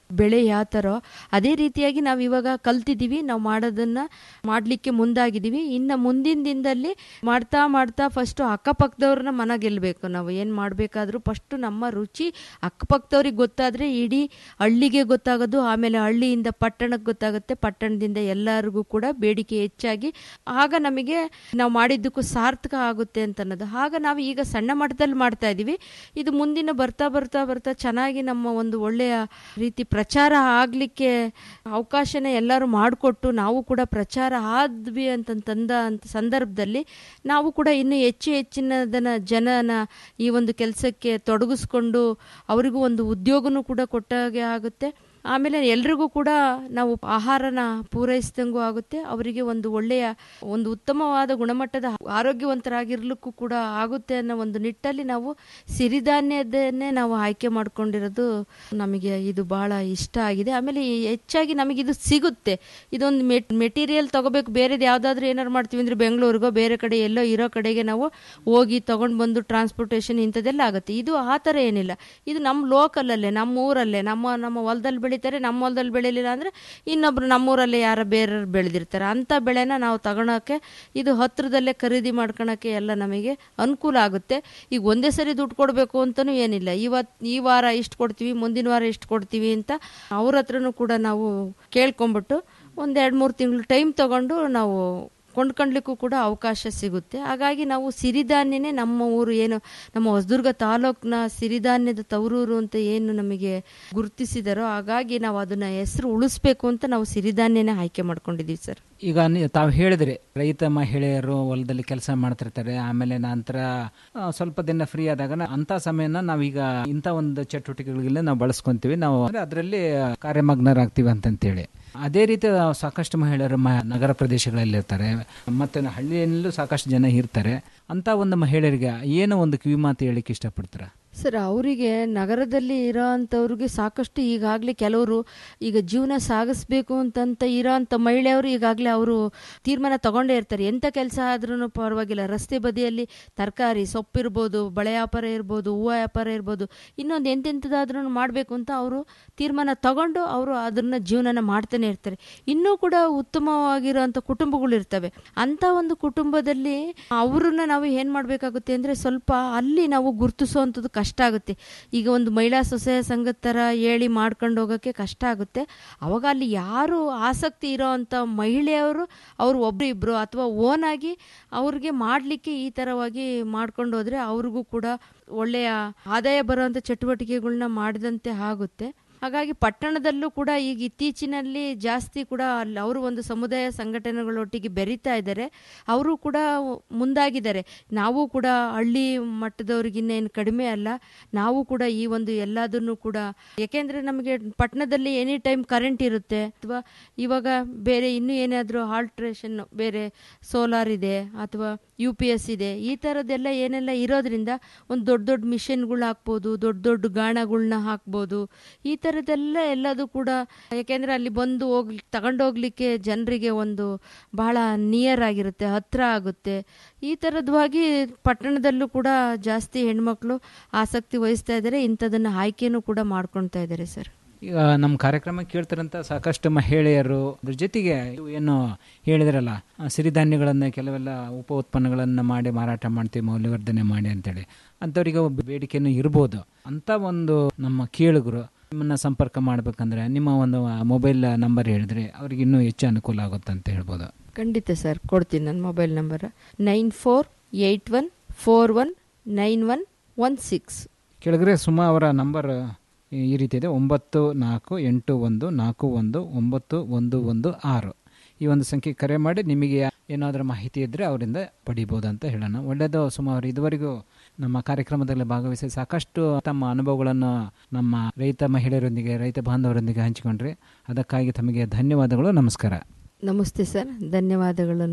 ಬೆಳೆ ಯಾವ ಥರ ಅದೇ ರೀತಿಯಾಗಿ ನಾವು ಇವಾಗ ಕಲ್ತಿದ್ದೀವಿ ನಾವು ಮಾಡೋದನ್ನ ಮಾಡಲಿಕ್ಕೆ ಮುಂದಾಗಿದ್ದೀವಿ ಇನ್ನು ಮುಂದಿನ ದಿನದಲ್ಲಿ ಮಾಡ್ತಾ ಮಾಡ್ತಾ ಫಸ್ಟು ಅಕ್ಕಪಕ್ಕದವ್ರನ್ನ ಮನ ಗೆಲ್ಲಬೇಕು ನಾವು ಏನು ಮಾಡಬೇಕಾದ್ರೂ ಫಸ್ಟು ನಮ್ಮ ರುಚಿ ಅಕ್ಕಪಕ್ಕದವ್ರಿಗೆ ಗೊತ್ತಾದರೆ ಇಡೀ ಹಳ್ಳಿಗೆ ಗೊತ್ತಾಗೋದು ಆಮೇಲೆ ಹಳ್ಳಿಯಿಂದ ಪಟ್ಟಣಕ್ಕೆ ಗೊತ್ತಾಗುತ್ತೆ ಪಟ್ಟಣದಿಂದ ಎಲ್ಲರಿಗೂ ಕೂಡ ಬೇಡಿಕೆ ಹೆಚ್ಚಾಗಿ ಆಗ ನಮಗೆ ನಾವು ಮಾಡಿದ್ದಕ್ಕೂ ಸಾರ್ಥಕ ಆಗುತ್ತೆ ಅಂತ ಅನ್ನೋದು ಆಗ ನಾವು ಈಗ ಸಣ್ಣ ಮಟ್ಟದಲ್ಲಿ ಮಾಡ್ತಾ ಇದ್ದೀವಿ ಇದು ಮುಂದಿನ ಬರ್ತಾ ಬರ್ತಾ ಬರ್ತಾ ಚೆನ್ನಾಗಿ ನಮ್ಮ ಒಂದು ಒಳ್ಳೆಯ ರೀತಿ ಪ್ರಚಾರ ಆಗಲಿಕ್ಕೆ ಅವಕಾಶನ ಎಲ್ಲರೂ ಮಾಡಿಕೊಟ್ಟು ನಾವು ಕೂಡ ಪ್ರಚಾರ ಆದ್ವಿ ಅಂತಂತಂದ ಅಂತ ಸಂದರ್ಭದಲ್ಲಿ ನಾವು ಕೂಡ ಇನ್ನೂ ಹೆಚ್ಚು ಹೆಚ್ಚಿನದನ್ನ ಜನನ ಈ ಒಂದು ಕೆಲಸಕ್ಕೆ ತೊಡಗಿಸ್ಕೊಂಡು ಅವರಿಗೂ ಒಂದು ಉದ್ಯೋಗನೂ ಕೂಡ ಕೊಟ್ಟಾಗೆ ಆಗುತ್ತೆ ಆಮೇಲೆ ಎಲ್ರಿಗೂ ಕೂಡ ನಾವು ಆಹಾರನ ಪೂರೈಸಿದಂಗೂ ಆಗುತ್ತೆ ಅವರಿಗೆ ಒಂದು ಒಳ್ಳೆಯ ಒಂದು ಉತ್ತಮವಾದ ಗುಣಮಟ್ಟದ ಆರೋಗ್ಯವಂತರಾಗಿರ್ಲಿಕ್ಕೂ ಕೂಡ ಆಗುತ್ತೆ ಅನ್ನೋ ಒಂದು ನಿಟ್ಟಲ್ಲಿ ನಾವು ಸಿರಿಧಾನ್ಯದನ್ನೇ ನಾವು ಆಯ್ಕೆ ಮಾಡ್ಕೊಂಡಿರೋದು ನಮಗೆ ಇದು ಬಹಳ ಇಷ್ಟ ಆಗಿದೆ ಆಮೇಲೆ ಈ ಹೆಚ್ಚಾಗಿ ನಮಗೆ ಇದು ಸಿಗುತ್ತೆ ಇದೊಂದು ಮೆಟೀರಿಯಲ್ ತಗೋಬೇಕು ಬೇರೆದು ಯಾವ್ದಾದ್ರು ಏನಾರು ಮಾಡ್ತೀವಿ ಅಂದ್ರೆ ಬೆಂಗಳೂರಿಗೋ ಬೇರೆ ಕಡೆ ಎಲ್ಲೋ ಇರೋ ಕಡೆಗೆ ನಾವು ಹೋಗಿ ತಗೊಂಡು ಬಂದು ಟ್ರಾನ್ಸ್ಪೋರ್ಟೇಷನ್ ಇಂಥದ್ದೆಲ್ಲ ಆಗುತ್ತೆ ಇದು ಆ ಥರ ಏನಿಲ್ಲ ಇದು ನಮ್ಮ ಲೋಕಲಲ್ಲೇ ನಮ್ಮ ಊರಲ್ಲೇ ನಮ್ಮ ನಮ್ಮ ಹೊಲದಲ್ಲಿ ಬೆಳೀತಾರೆ ನಮ್ಮ ಹೊಲದಲ್ಲಿ ಬೆಳೀಲಿಲ್ಲ ಅಂದರೆ ಇನ್ನೊಬ್ರು ನಮ್ಮೂರಲ್ಲೇ ಯಾರ ಬೇರೆ ಬೆಳೆದಿರ್ತಾರೆ ಅಂಥ ಬೆಳೆನ ನಾವು ತಗೊಳಕ್ಕೆ ಇದು ಹತ್ರದಲ್ಲೇ ಖರೀದಿ ಮಾಡ್ಕೊಳಕ್ಕೆ ಎಲ್ಲ ನಮಗೆ ಅನುಕೂಲ ಆಗುತ್ತೆ ಈಗ ಒಂದೇ ಸರಿ ದುಡ್ಡು ಕೊಡಬೇಕು ಅಂತಲೂ ಏನಿಲ್ಲ ಇವತ್ತು ಈ ವಾರ ಇಷ್ಟು ಕೊಡ್ತೀವಿ ಮುಂದಿನ ವಾರ ಇಷ್ಟು ಕೊಡ್ತೀವಿ ಅಂತ ಅವ್ರ ಹತ್ರನೂ ಕೂಡ ನಾವು ಕೇಳ್ಕೊಂಬಿಟ್ಟು ಒಂದು ಎರಡು ಮೂರು ತಿಂಗಳು ಟೈಮ್ ತಗೊಂಡು ನಾವು ಕೊಂಡ್ಕೊಳ್ಲಿಕ್ಕೂ ಕೂಡ ಅವಕಾಶ ಸಿಗುತ್ತೆ ಹಾಗಾಗಿ ನಾವು ಸಿರಿಧಾನ್ಯನೇ ನಮ್ಮ ಊರು ಏನು ನಮ್ಮ ಹೊಸದುರ್ಗ ತಾಲೂಕಿನ ಸಿರಿಧಾನ್ಯದ ತವರೂರು ಅಂತ ಏನು ನಮಗೆ ಗುರುತಿಸಿದಾರೋ ಹಾಗಾಗಿ ನಾವು ಅದನ್ನ ಹೆಸರು ಉಳಿಸ್ಬೇಕು ಅಂತ ನಾವು ಸಿರಿಧಾನ್ಯನೇ ಆಯ್ಕೆ ಮಾಡ್ಕೊಂಡಿದ್ದೀವಿ ಸರ್ ಈಗ ನೀ- ತಾವು ಹೇಳಿದ್ರಿ ರೈತ ಮಹಿಳೆಯರು ಹೊಲದಲ್ಲಿ ಕೆಲಸ ಮಾಡ್ತಿರ್ತಾರೆ ಆಮೇಲೆ ನಂತರ ಆ, ಸ್ವಲ್ಪ ದಿನ ಫ್ರೀ ಆದಾಗ ನ- ಅಂತ ಸಮಯನ ನಾವೀಗ ಇಂಥ ಒಂದು ಚಟುವಟಿಕೆಗಳಿಗೆ ನಾವು ಬಳಸ್ಕೊಂತೀವಿ ನಾವು ಅದರಲ್ಲಿ ಕಾರ್ಯಮಗ್ನರಾಗ್ತೀವಿ ಅಂತಂತೇಳಿ ಅದೇ ರೀತಿ ಸಾಕಷ್ಟು ಮಹಿಳೆಯರು ಮ- ನಗರ ಪ್ರದೇಶಗಳಲ್ಲಿ ಇರ್ತಾರೆ ಮತ್ತೆ ಹಳ್ಳಿಯಲ್ಲೂ ಸಾಕಷ್ಟು ಜನ ಇರ್ತಾರೆ ಅಂತ ಒಂದು ಮಹಿಳೆಯರಿಗೆ ಏನು ಒಂದು ಕಿವಿಮಾತು ಹೇಳಿಕ್ಕೆ ಇಷ್ಟಪಡ್ತಾರ ಸರ್ ಅವರಿಗೆ ನಗರದಲ್ಲಿ ಇರೋ ಅಂಥವ್ರಿಗೆ ಸಾಕಷ್ಟು ಈಗಾಗಲೇ ಕೆಲವರು ಈಗ ಜೀವನ ಸಾಗಿಸ್ಬೇಕು ಅಂತಂತ ಇರೋ ಅಂಥ ಮಹಿಳೆಯವರು ಈಗಾಗಲೇ ಅವರು ತೀರ್ಮಾನ ತಗೊಂಡೇ ಇರ್ತಾರೆ ಎಂಥ ಕೆಲಸ ಆದ್ರೂ ಪರವಾಗಿಲ್ಲ ರಸ್ತೆ ಬದಿಯಲ್ಲಿ ತರಕಾರಿ ಸೊಪ್ಪಿರ್ಬೋದು ಬಳೆ ವ್ಯಾಪಾರ ಇರ್ಬೋದು ಹೂವು ವ್ಯಾಪಾರ ಇರ್ಬೋದು ಇನ್ನೊಂದು ಎಂತೆಂಥದ್ದಾದ್ರೂ ಮಾಡಬೇಕು ಅಂತ ಅವರು ತೀರ್ಮಾನ ತಗೊಂಡು ಅವರು ಅದನ್ನ ಜೀವನನ ಮಾಡ್ತಾನೆ ಇರ್ತಾರೆ ಇನ್ನೂ ಕೂಡ ಉತ್ತಮವಾಗಿರುವಂಥ ಕುಟುಂಬಗಳು ಇರ್ತವೆ ಅಂಥ ಒಂದು ಕುಟುಂಬದಲ್ಲಿ ಅವ್ರನ್ನ ನಾವು ಏನು ಮಾಡಬೇಕಾಗುತ್ತೆ ಅಂದರೆ ಸ್ವಲ್ಪ ಅಲ್ಲಿ ನಾವು ಗುರುತಿಸುವಂಥದ್ದು ಕಷ್ಟ ಆಗುತ್ತೆ ಈಗ ಒಂದು ಮಹಿಳಾ ಸ್ವಸಹಾಯ ಸಂಘದ ಥರ ಹೇಳಿ ಮಾಡ್ಕೊಂಡು ಹೋಗೋಕ್ಕೆ ಕಷ್ಟ ಆಗುತ್ತೆ ಅವಾಗ ಅಲ್ಲಿ ಯಾರು ಆಸಕ್ತಿ ಇರೋ ಅಂಥ ಮಹಿಳೆಯವರು ಅವರು ಒಬ್ರು ಇಬ್ರು ಅಥವಾ ಓನ್ ಆಗಿ ಅವ್ರಿಗೆ ಮಾಡಲಿಕ್ಕೆ ಈ ಥರವಾಗಿ ಮಾಡ್ಕೊಂಡು ಹೋದ್ರೆ ಅವ್ರಿಗೂ ಕೂಡ ಒಳ್ಳೆಯ ಆದಾಯ ಬರುವಂಥ ಚಟುವಟಿಕೆಗಳನ್ನ ಮಾಡಿದಂತೆ ಆಗುತ್ತೆ ಹಾಗಾಗಿ ಪಟ್ಟಣದಲ್ಲೂ ಕೂಡ ಈಗ ಇತ್ತೀಚಿನಲ್ಲಿ ಜಾಸ್ತಿ ಕೂಡ ಅಲ್ಲಿ ಅವರು ಒಂದು ಸಮುದಾಯ ಸಂಘಟನೆಗಳೊಟ್ಟಿಗೆ ಬೆರೀತಾ ಇದ್ದಾರೆ ಅವರು ಕೂಡ ಮುಂದಾಗಿದ್ದಾರೆ ನಾವು ಕೂಡ ಹಳ್ಳಿ ಮಟ್ಟದವ್ರಿಗಿನ್ನೇನು ಕಡಿಮೆ ಅಲ್ಲ ನಾವು ಕೂಡ ಈ ಒಂದು ಎಲ್ಲದನ್ನು ಕೂಡ ಯಾಕೆಂದ್ರೆ ನಮಗೆ ಪಟ್ಟಣದಲ್ಲಿ ಎನಿ ಟೈಮ್ ಕರೆಂಟ್ ಇರುತ್ತೆ ಅಥವಾ ಇವಾಗ ಬೇರೆ ಇನ್ನೂ ಏನಾದರೂ ಆಲ್ಟ್ರೇಷನ್ ಬೇರೆ ಸೋಲಾರ್ ಇದೆ ಅಥವಾ ಯು ಪಿ ಎಸ್ ಇದೆ ಈ ಥರದ್ದೆಲ್ಲ ಏನೆಲ್ಲ ಇರೋದ್ರಿಂದ ಒಂದು ದೊಡ್ಡ ದೊಡ್ಡ ಮಿಷಿನ್ಗಳು ಹಾಕ್ಬೋದು ದೊಡ್ಡ ದೊಡ್ಡ ಗಾಣಗಳನ್ನ ಹಾಕ್ಬೋದು ಈ ಥರದ್ದೆಲ್ಲ ಎಲ್ಲದು ಕೂಡ ಯಾಕೆಂದರೆ ಅಲ್ಲಿ ಬಂದು ಹೋಗ್ಲಿ ತಗೊಂಡೋಗ್ಲಿಕ್ಕೆ ಜನರಿಗೆ ಒಂದು ಬಹಳ ನಿಯರ್ ಆಗಿರುತ್ತೆ ಹತ್ರ ಆಗುತ್ತೆ ಈ ಥರದ್ವಾಗಿ ಪಟ್ಟಣದಲ್ಲೂ ಕೂಡ ಜಾಸ್ತಿ ಹೆಣ್ಮಕ್ಳು ಆಸಕ್ತಿ ವಹಿಸ್ತಾ ಇದ್ದಾರೆ ಇಂಥದನ್ನು ಆಯ್ಕೆನೂ ಕೂಡ ಮಾಡ್ಕೊಳ್ತಾ ಇದ್ದಾರೆ ಸರ್ ಈಗ ನಮ್ಮ ಕಾರ್ಯಕ್ರಮ ಕೇಳ್ತಾರಂತ ಸಾಕಷ್ಟು ಮಹಿಳೆಯರು ಅದ್ರ ಜೊತೆಗೆ ಇವು ಏನು ಹೇಳಿದ್ರಲ್ಲ ಆ, ಸಿರಿಧಾನ್ಯಗಳನ್ನ ಕೆಲವೆಲ್ಲ ಉಪ ಉತ್ಪನ್ನಗಳನ್ನು ಮಾಡಿ ಮಾರಾಟ ಮಾಡ್ತೀವಿ ಮೌಲ್ಯವರ್ಧನೆ ಮಾಡಿ ಅಂತೇಳಿ ಅಂಥವ್ರಿಗೆ ಒಬ್ಬ ಬೇಡಿಕೆನೂ ಇರ್ಬೋದು ಅಂತ ಒಂದು ನಮ್ಮ ಕೇಳುಗರು ನಿಮ್ಮನ್ನ ಸಂಪರ್ಕ ಮಾಡ್ಬೇಕಂದ್ರೆ ನಿಮ್ಮ ಒಂದು ಮೊಬೈಲ್ ನಂಬರ್ ಹೇಳಿದ್ರೆ ಅವ್ರಿಗೆ ಇನ್ನೂ ಹೆಚ್ಚು ಅನುಕೂಲ ಆಗುತ್ತೆ ಅಂತ ಹೇಳ್ಬೋದು ಖಂಡಿತ ಸರ್ ಕೊಡ್ತೀನಿ ನನ್ನ mobile number nine four eight one four one nine one one six ಕೆಳಗರೆ ಸುಮಾ ಅವರ ನಂಬರ್ ಈ ರೀತಿ ಇದೆ ಒಂಬತ್ತು ನಾಲ್ಕು ಎಂಟು ಒಂದು ನಾಲ್ಕು ಒಂದು ಒಂಬತ್ತು ಒಂದು ಒಂದು ಆರು ಈ ಒಂದು ಸಂಖ್ಯೆ ಕರೆ ಮಾಡಿ ನಿಮಗೆ ಏನಾದರೂ ಮಾಹಿತಿ ಇದ್ದರೆ ಅವರಿಂದ ಪಡಿಬೋದು ಅಂತ ಹೇಳೋಣ ಒಳ್ಳೆಯದು ಸುಮಾ ಅವರು ಇದುವರೆಗೂ ನಮ್ಮ ಕಾರ್ಯಕ್ರಮದಲ್ಲಿ ಭಾಗವಹಿಸಿ ಸಾಕಷ್ಟು ತಮ್ಮ ಅನುಭವಗಳನ್ನು ನಮ್ಮ ರೈತ ಮಹಿಳೆಯರೊಂದಿಗೆ ರೈತ ಬಾಂಧವರೊಂದಿಗೆ ಹಂಚಿಕೊಂಡ್ರಿ ಅದಕ್ಕಾಗಿ ತಮಗೆ ಧನ್ಯವಾದಗಳು ನಮಸ್ಕಾರ ನಮಸ್ತೆ ಸರ್ ಧನ್ಯವಾದಗಳು